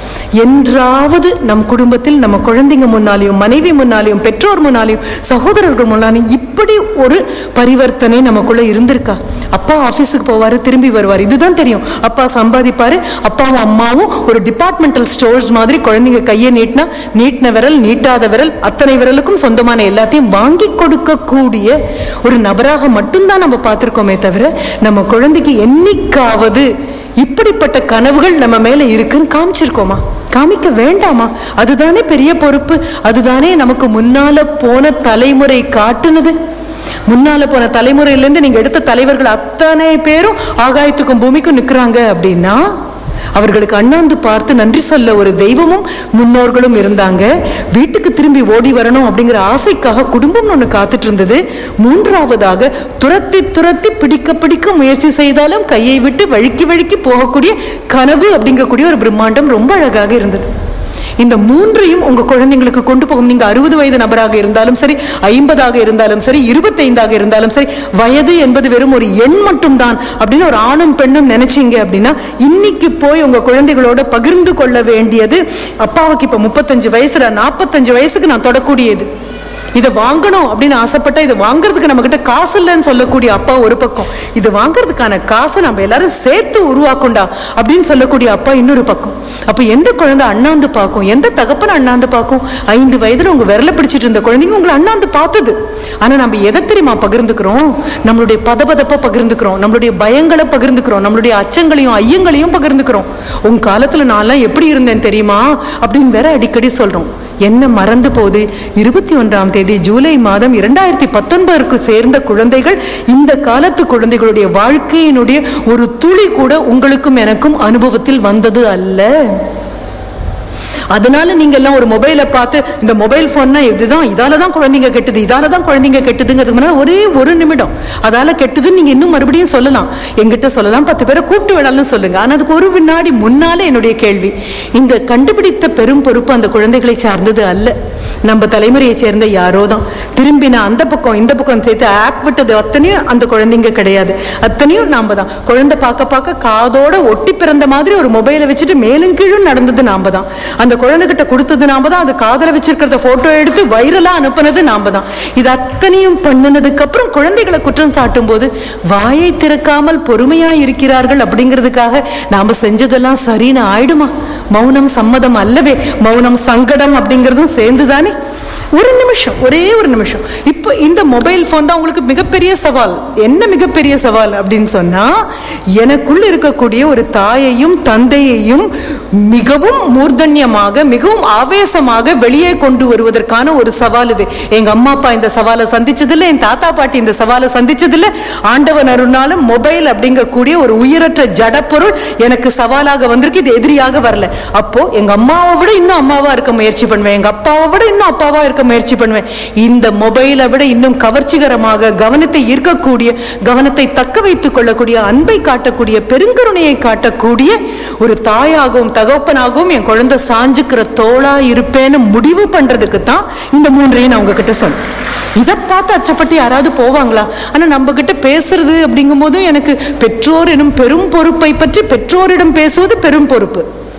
என்றாவது நம் குடும்பத்தில் நம்ம குழந்தைங்க முன்னாலையும் மனைவி முன்னாலையும் பெற்றோர் முன்னாலையும் சகோதரர்கள் முன்னாலையும் இப்படி ஒரு பரிவர்த்தனை நமக்குள்ள இருந்திருக்கா அப்பா ஆபீஸுக்கு போவாரு திரும்பி வருவார் இதுதான் தெரியும் அப்பா சம்பாதிப்பாரு அப்பாவும் அம்மாவும் ஒரு டிபார்ட்மெண்டல் ஸ்டோர்ஸ் மாதிரி குழந்தைங்க கையை நீட்டினா நீட்டின விரல் நீட்டாத விரல் அத்தனை விரலுக்கும் சொந்தமான எல்லாத்தையும் வாங்கி கொடுக்கக்கூடிய ஒரு நபராக மட்டும்தான் நம்ம பார்த்திருக்கோமே தவிர நம்ம குழந்தைக்கு என்னைக்காவது இப்படிப்பட்ட கனவுகள் நம்ம மேல இருக்குன்னு காமிச்சிருக்கோமா காமிக்க வேண்டாமா அதுதானே பெரிய பொறுப்பு அதுதானே நமக்கு முன்னால போன தலைமுறை காட்டுனது முன்னால போன தலைமுறையில இருந்து நீங்க எடுத்த தலைவர்கள் அத்தனை பேரும் ஆகாயத்துக்கும் பூமிக்கும் நிக்கிறாங்க அப்படின்னா அவர்களுக்கு அண்ணாந்து பார்த்து நன்றி சொல்ல ஒரு தெய்வமும் முன்னோர்களும் இருந்தாங்க வீட்டுக்கு திரும்பி ஓடி வரணும் அப்படிங்கிற ஆசைக்காக குடும்பம் ஒண்ணு காத்துட்டு இருந்தது மூன்றாவதாக துரத்தி துரத்தி பிடிக்க பிடிக்க முயற்சி செய்தாலும் கையை விட்டு வழுக்கி வழுக்கி போகக்கூடிய கனவு அப்படிங்கக்கூடிய ஒரு பிரம்மாண்டம் ரொம்ப அழகாக இருந்தது இந்த மூன்றையும் உங்க குழந்தைங்களுக்கு கொண்டு போகும் நீங்க அறுபது வயது நபராக இருந்தாலும் சரி ஐம்பதாக இருந்தாலும் சரி இருபத்தைந்தாக இருந்தாலும் சரி வயது என்பது வெறும் ஒரு எண் மட்டும்தான் அப்படின்னு ஒரு ஆணும் பெண்ணும் நினைச்சீங்க அப்படின்னா இன்னைக்கு போய் உங்க குழந்தைகளோட பகிர்ந்து கொள்ள வேண்டியது அப்பாவுக்கு இப்ப முப்பத்தஞ்சு வயசுல நாற்பத்தஞ்சு வயசுக்கு நான் தொடக்கூடியது இதை வாங்கணும் அப்படின்னு ஆசைப்பட்டா இதை வாங்குறதுக்கு நம்ம கிட்ட காசு இல்லைன்னு சொல்லக்கூடிய அப்பா ஒரு பக்கம் இது வாங்குறதுக்கான காசை நம்ம எல்லாரும் சேர்த்து உருவாக்குண்டா அப்படின்னு சொல்லக்கூடிய அப்பா இன்னொரு பக்கம் அப்ப எந்த குழந்தை அண்ணாந்து பார்க்கும் எந்த தகப்பன் அண்ணாந்து பார்க்கும் ஐந்து வயதுல உங்க விரல பிடிச்சிட்டு இருந்த குழந்தைங்க உங்களை அண்ணாந்து பார்த்தது ஆனா நம்ம எதை தெரியுமா பகிர்ந்துக்கிறோம் நம்மளுடைய பதபதப்பை பகிர்ந்துக்கிறோம் நம்மளுடைய பயங்களை பகிர்ந்துக்கிறோம் நம்மளுடைய அச்சங்களையும் ஐயங்களையும் பகிர்ந்துக்கிறோம் உங்க காலத்துல நான்லாம் எப்படி இருந்தேன் தெரியுமா அப்படின்னு வேற அடிக்கடி சொல்றோம் என்ன மறந்து போகுது இருபத்தி ஒன்றாம் தேதி ஜூலை மாதம் இரண்டாயிரத்தி பத்தொன்பதற்கு சேர்ந்த குழந்தைகள் இந்த காலத்து குழந்தைகளுடைய வாழ்க்கையினுடைய ஒரு துளி கூட உங்களுக்கும் எனக்கும் அனுபவத்தில் வந்தது அல்ல அதனால நீங்க எல்லாம் ஒரு மொபைலை பார்த்து இந்த மொபைல் போன்னா இதுதான் இதால தான் குழந்தைங்க கெட்டுது இதால தான் குழந்தைங்க கெட்டுதுங்கிறதுக்கு முன்னாடி ஒரே ஒரு நிமிடம் அதால கெட்டுதுன்னு நீங்க இன்னும் மறுபடியும் சொல்லலாம் எங்கிட்ட சொல்லலாம் பத்து பேரை கூப்பிட்டு வேணாலும் சொல்லுங்க ஆனா அதுக்கு ஒரு வினாடி முன்னால என்னுடைய கேள்வி இந்த கண்டுபிடித்த பெரும் பொறுப்பு அந்த குழந்தைகளை சார்ந்தது அல்ல நம்ம தலைமுறையை சேர்ந்த யாரோ தான் திரும்பி நான் அந்த பக்கம் இந்த பக்கம் சேர்த்து ஆப் விட்டது அத்தனையும் அந்த குழந்தைங்க கிடையாது அத்தனையும் நாம தான் குழந்தை பார்க்க பார்க்க காதோட ஒட்டி பிறந்த மாதிரி ஒரு மொபைலை வச்சுட்டு மேலும் கீழும் நடந்தது நாம தான் அந்த குழந்தைகிட்ட கொடுத்தது நாம தான் அது காதல வச்சிருக்கிறத போட்டோ எடுத்து வைரலா அனுப்புனது நாம தான் இது அத்தனையும் பண்ணினதுக்கு அப்புறம் குழந்தைகளை குற்றம் சாட்டும் போது வாயை திறக்காமல் பொறுமையா இருக்கிறார்கள் அப்படிங்கிறதுக்காக நாம செஞ்சதெல்லாம் சரின்னு ஆயிடுமா மௌனம் சம்மதம் அல்லவே மௌனம் சங்கடம் அப்படிங்கிறதும் சேர்ந்துதானே ஒரு நிமிஷம் ஒரே ஒரு நிமிஷம் இப்போ இந்த மொபைல் போன் தான் உங்களுக்கு மிகப்பெரிய சவால் என்ன மிகப்பெரிய சவால் அப்படின்னு சொன்னா எனக்குள்ள இருக்கக்கூடிய ஒரு தாயையும் தந்தையையும் மிகவும் மூர்தன்யமாக மிகவும் ஆவேசமாக வெளியே கொண்டு வருவதற்கான ஒரு சவால் இது எங்க அம்மா அப்பா இந்த சவாலை சந்திச்சதில்ல என் தாத்தா பாட்டி இந்த சவாலை சந்திச்சதில்ல ஆண்டவன் அருணாலும் மொபைல் அப்படிங்கக்கூடிய ஒரு உயிரற்ற ஜடப்பொருள் எனக்கு சவாலாக வந்திருக்கு இது எதிரியாக வரல அப்போ எங்க அம்மாவை விட இன்னும் அம்மாவா இருக்க முயற்சி பண்ணுவேன் எங்க அப்பாவை விட இன்னும் அப்பாவா இருக்க முயற்சி பண்ணுவேன் இந்த மொபைலை விட இன்னும் கவர்ச்சிகரமாக கவனத்தை ஈர்க்கக்கூடிய கவனத்தை தக்க வைத்துக் கொள்ளக்கூடிய அன்பை காட்டக்கூடிய பெருங்கருணையை காட்டக்கூடிய ஒரு தாயாகவும் தகப்பனாகவும் என் குழந்தை சாஞ்சுக்கிற தோளா இருப்பேன்னு முடிவு பண்றதுக்கு தான் இந்த மூன்றையும் நான் உங்ககிட்ட சொன்னேன் இதை பார்த்து அச்சப்பட்டு யாராவது போவாங்களா ஆனா நம்ம கிட்ட பேசுறது அப்படிங்கும் போதும் எனக்கு பெற்றோர் எனும் பெரும் பொறுப்பை பற்றி பெற்றோரிடம் பேசுவது பெரும் பொறுப்பு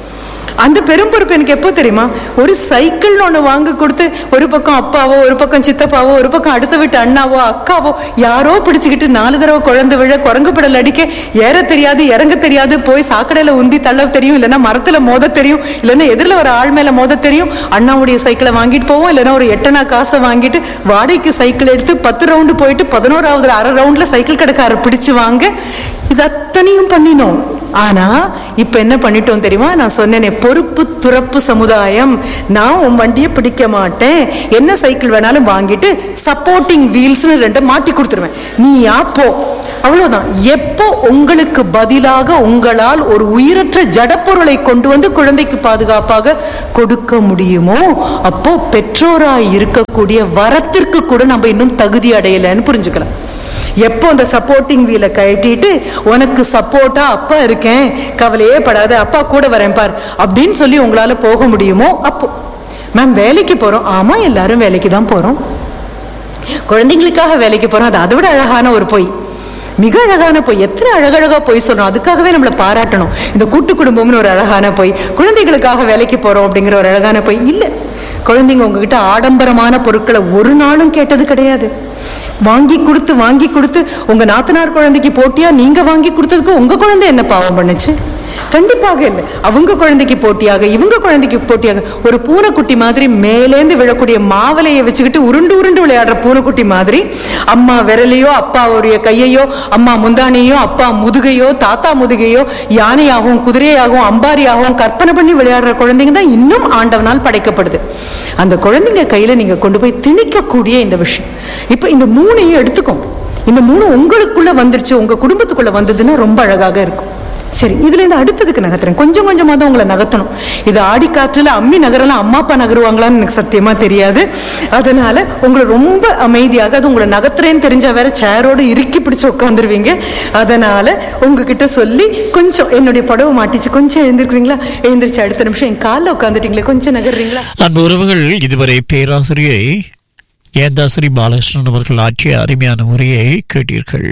அந்த பெரும் பொறுப்பு எனக்கு எப்போ தெரியுமா ஒரு சைக்கிள் ஒன்று வாங்கி கொடுத்து ஒரு பக்கம் அப்பாவோ ஒரு பக்கம் சித்தப்பாவோ ஒரு பக்கம் அடுத்த வீட்டு அண்ணாவோ அக்காவோ யாரோ பிடிச்சுக்கிட்டு நாலு தடவை குழந்தை விழ குரங்கு படல் அடிக்க ஏற தெரியாது இறங்க தெரியாது போய் சாக்கடையில உந்தி தள்ள தெரியும் இல்லைன்னா மரத்துல மோத தெரியும் இல்லைன்னா எதிரில் ஒரு ஆள் மேல மோத தெரியும் அண்ணாவுடைய சைக்கிளை வாங்கிட்டு போவோம் இல்லைன்னா ஒரு எட்டனா காசை வாங்கிட்டு வாடகைக்கு சைக்கிள் எடுத்து பத்து ரவுண்டு போயிட்டு பதினோராவது அரை ரவுண்ட்ல சைக்கிள் கடைக்காரர் பிடிச்சு வாங்க இது அத்தனையும் பண்ணினோம் ஆனா இப்ப என்ன பண்ணிட்டோம் தெரியுமா நான் சொன்னேனே பொறுப்பு துறப்பு சமுதாயம் நான் உன் வண்டியை பிடிக்க மாட்டேன் என்ன சைக்கிள் வேணாலும் வாங்கிட்டு சப்போர்ட்டிங் வீல்ஸ்னு ரெண்டை மாட்டி கொடுத்துருவேன் நீ போ அவ்வளவுதான் எப்போ உங்களுக்கு பதிலாக உங்களால் ஒரு உயிரற்ற ஜடப்பொருளை கொண்டு வந்து குழந்தைக்கு பாதுகாப்பாக கொடுக்க முடியுமோ அப்போ பெற்றோராய் இருக்கக்கூடிய வரத்திற்கு கூட நம்ம இன்னும் தகுதி அடையலைன்னு புரிஞ்சுக்கலாம் எப்போ அந்த சப்போர்ட்டிங் வீலை கழட்டிட்டு உனக்கு சப்போர்ட்டா அப்பா இருக்கேன் கவலையே படாத அப்பா கூட வரேன் பார் அப்படின்னு சொல்லி உங்களால போக முடியுமோ அப்போ மேம் வேலைக்கு போறோம் ஆமா எல்லாரும் வேலைக்கு தான் போறோம் குழந்தைங்களுக்காக வேலைக்கு போறோம் அது அதை விட அழகான ஒரு பொய் மிக அழகான பொய் எத்தனை அழகழகா பொய் சொல்றோம் அதுக்காகவே நம்மளை பாராட்டணும் இந்த கூட்டு குடும்பம்னு ஒரு அழகான பொய் குழந்தைகளுக்காக வேலைக்கு போறோம் அப்படிங்கிற ஒரு அழகான பொய் இல்ல குழந்தைங்க உங்ககிட்ட ஆடம்பரமான பொருட்களை ஒரு நாளும் கேட்டது கிடையாது வாங்கி கொடுத்து வாங்கி கொடுத்து உங்க நாத்தனார் குழந்தைக்கு போட்டியா நீங்க வாங்கி கொடுத்ததுக்கு உங்க குழந்தை என்ன பாவம் பண்ணுச்சு கண்டிப்பாக இல்லை அவங்க குழந்தைக்கு போட்டியாக இவங்க குழந்தைக்கு போட்டியாக ஒரு பூனைக்குட்டி மாதிரி மேலேந்து விழக்கூடிய மாவலையை வச்சுக்கிட்டு உருண்டு உருண்டு விளையாடுற பூனைக்குட்டி மாதிரி அம்மா விரலையோ அப்பாவுடைய கையையோ அம்மா முந்தானையோ அப்பா முதுகையோ தாத்தா முதுகையோ யானையாகவும் குதிரையாகவும் அம்பாரியாகவும் கற்பனை பண்ணி விளையாடுற குழந்தைங்க தான் இன்னும் ஆண்டவனால் படைக்கப்படுது அந்த குழந்தைங்க கையில நீங்க கொண்டு போய் திணிக்கக்கூடிய இந்த விஷயம் இப்ப இந்த மூணையும் எடுத்துக்கோங்க இந்த மூணு உங்களுக்குள்ள வந்துருச்சு உங்க குடும்பத்துக்குள்ள வந்ததுன்னா ரொம்ப அழகாக இருக்கும் சரி இதுல இருந்து அடுத்ததுக்கு நகர்த்துறேன் கொஞ்சம் கொஞ்சமா தான் உங்களை நகர்த்தணும் இது ஆடி காற்றுல அம்மி நகரெல்லாம் அம்மா அப்பா நகருவாங்களான்னு எனக்கு சத்தியமா தெரியாது அதனால உங்களை ரொம்ப அமைதியாக அது உங்களை நகர்த்துறேன்னு தெரிஞ்சா வேற சேரோடு இறுக்கி பிடிச்சு உட்காந்துருவீங்க அதனால உங்ககிட்ட சொல்லி கொஞ்சம் என்னுடைய புடவை மாட்டிச்சு கொஞ்சம் எழுந்திருக்கிறீங்களா எழுந்திருச்சு அடுத்த நிமிஷம் என் காலில் உட்காந்துட்டீங்களே கொஞ்சம் நகர்றீங்களா அன்பு உறவுகள் இதுவரை பேராசிரியை ஏந்தாசிரி பாலகிருஷ்ணன் அவர்கள் ஆற்றிய அருமையான உரையை கேட்டீர்கள்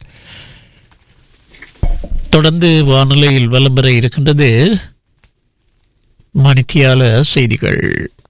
தொடர்ந்து வானிலையில் வலம் பெற இருக்கின்றது மணித்தியால செய்திகள்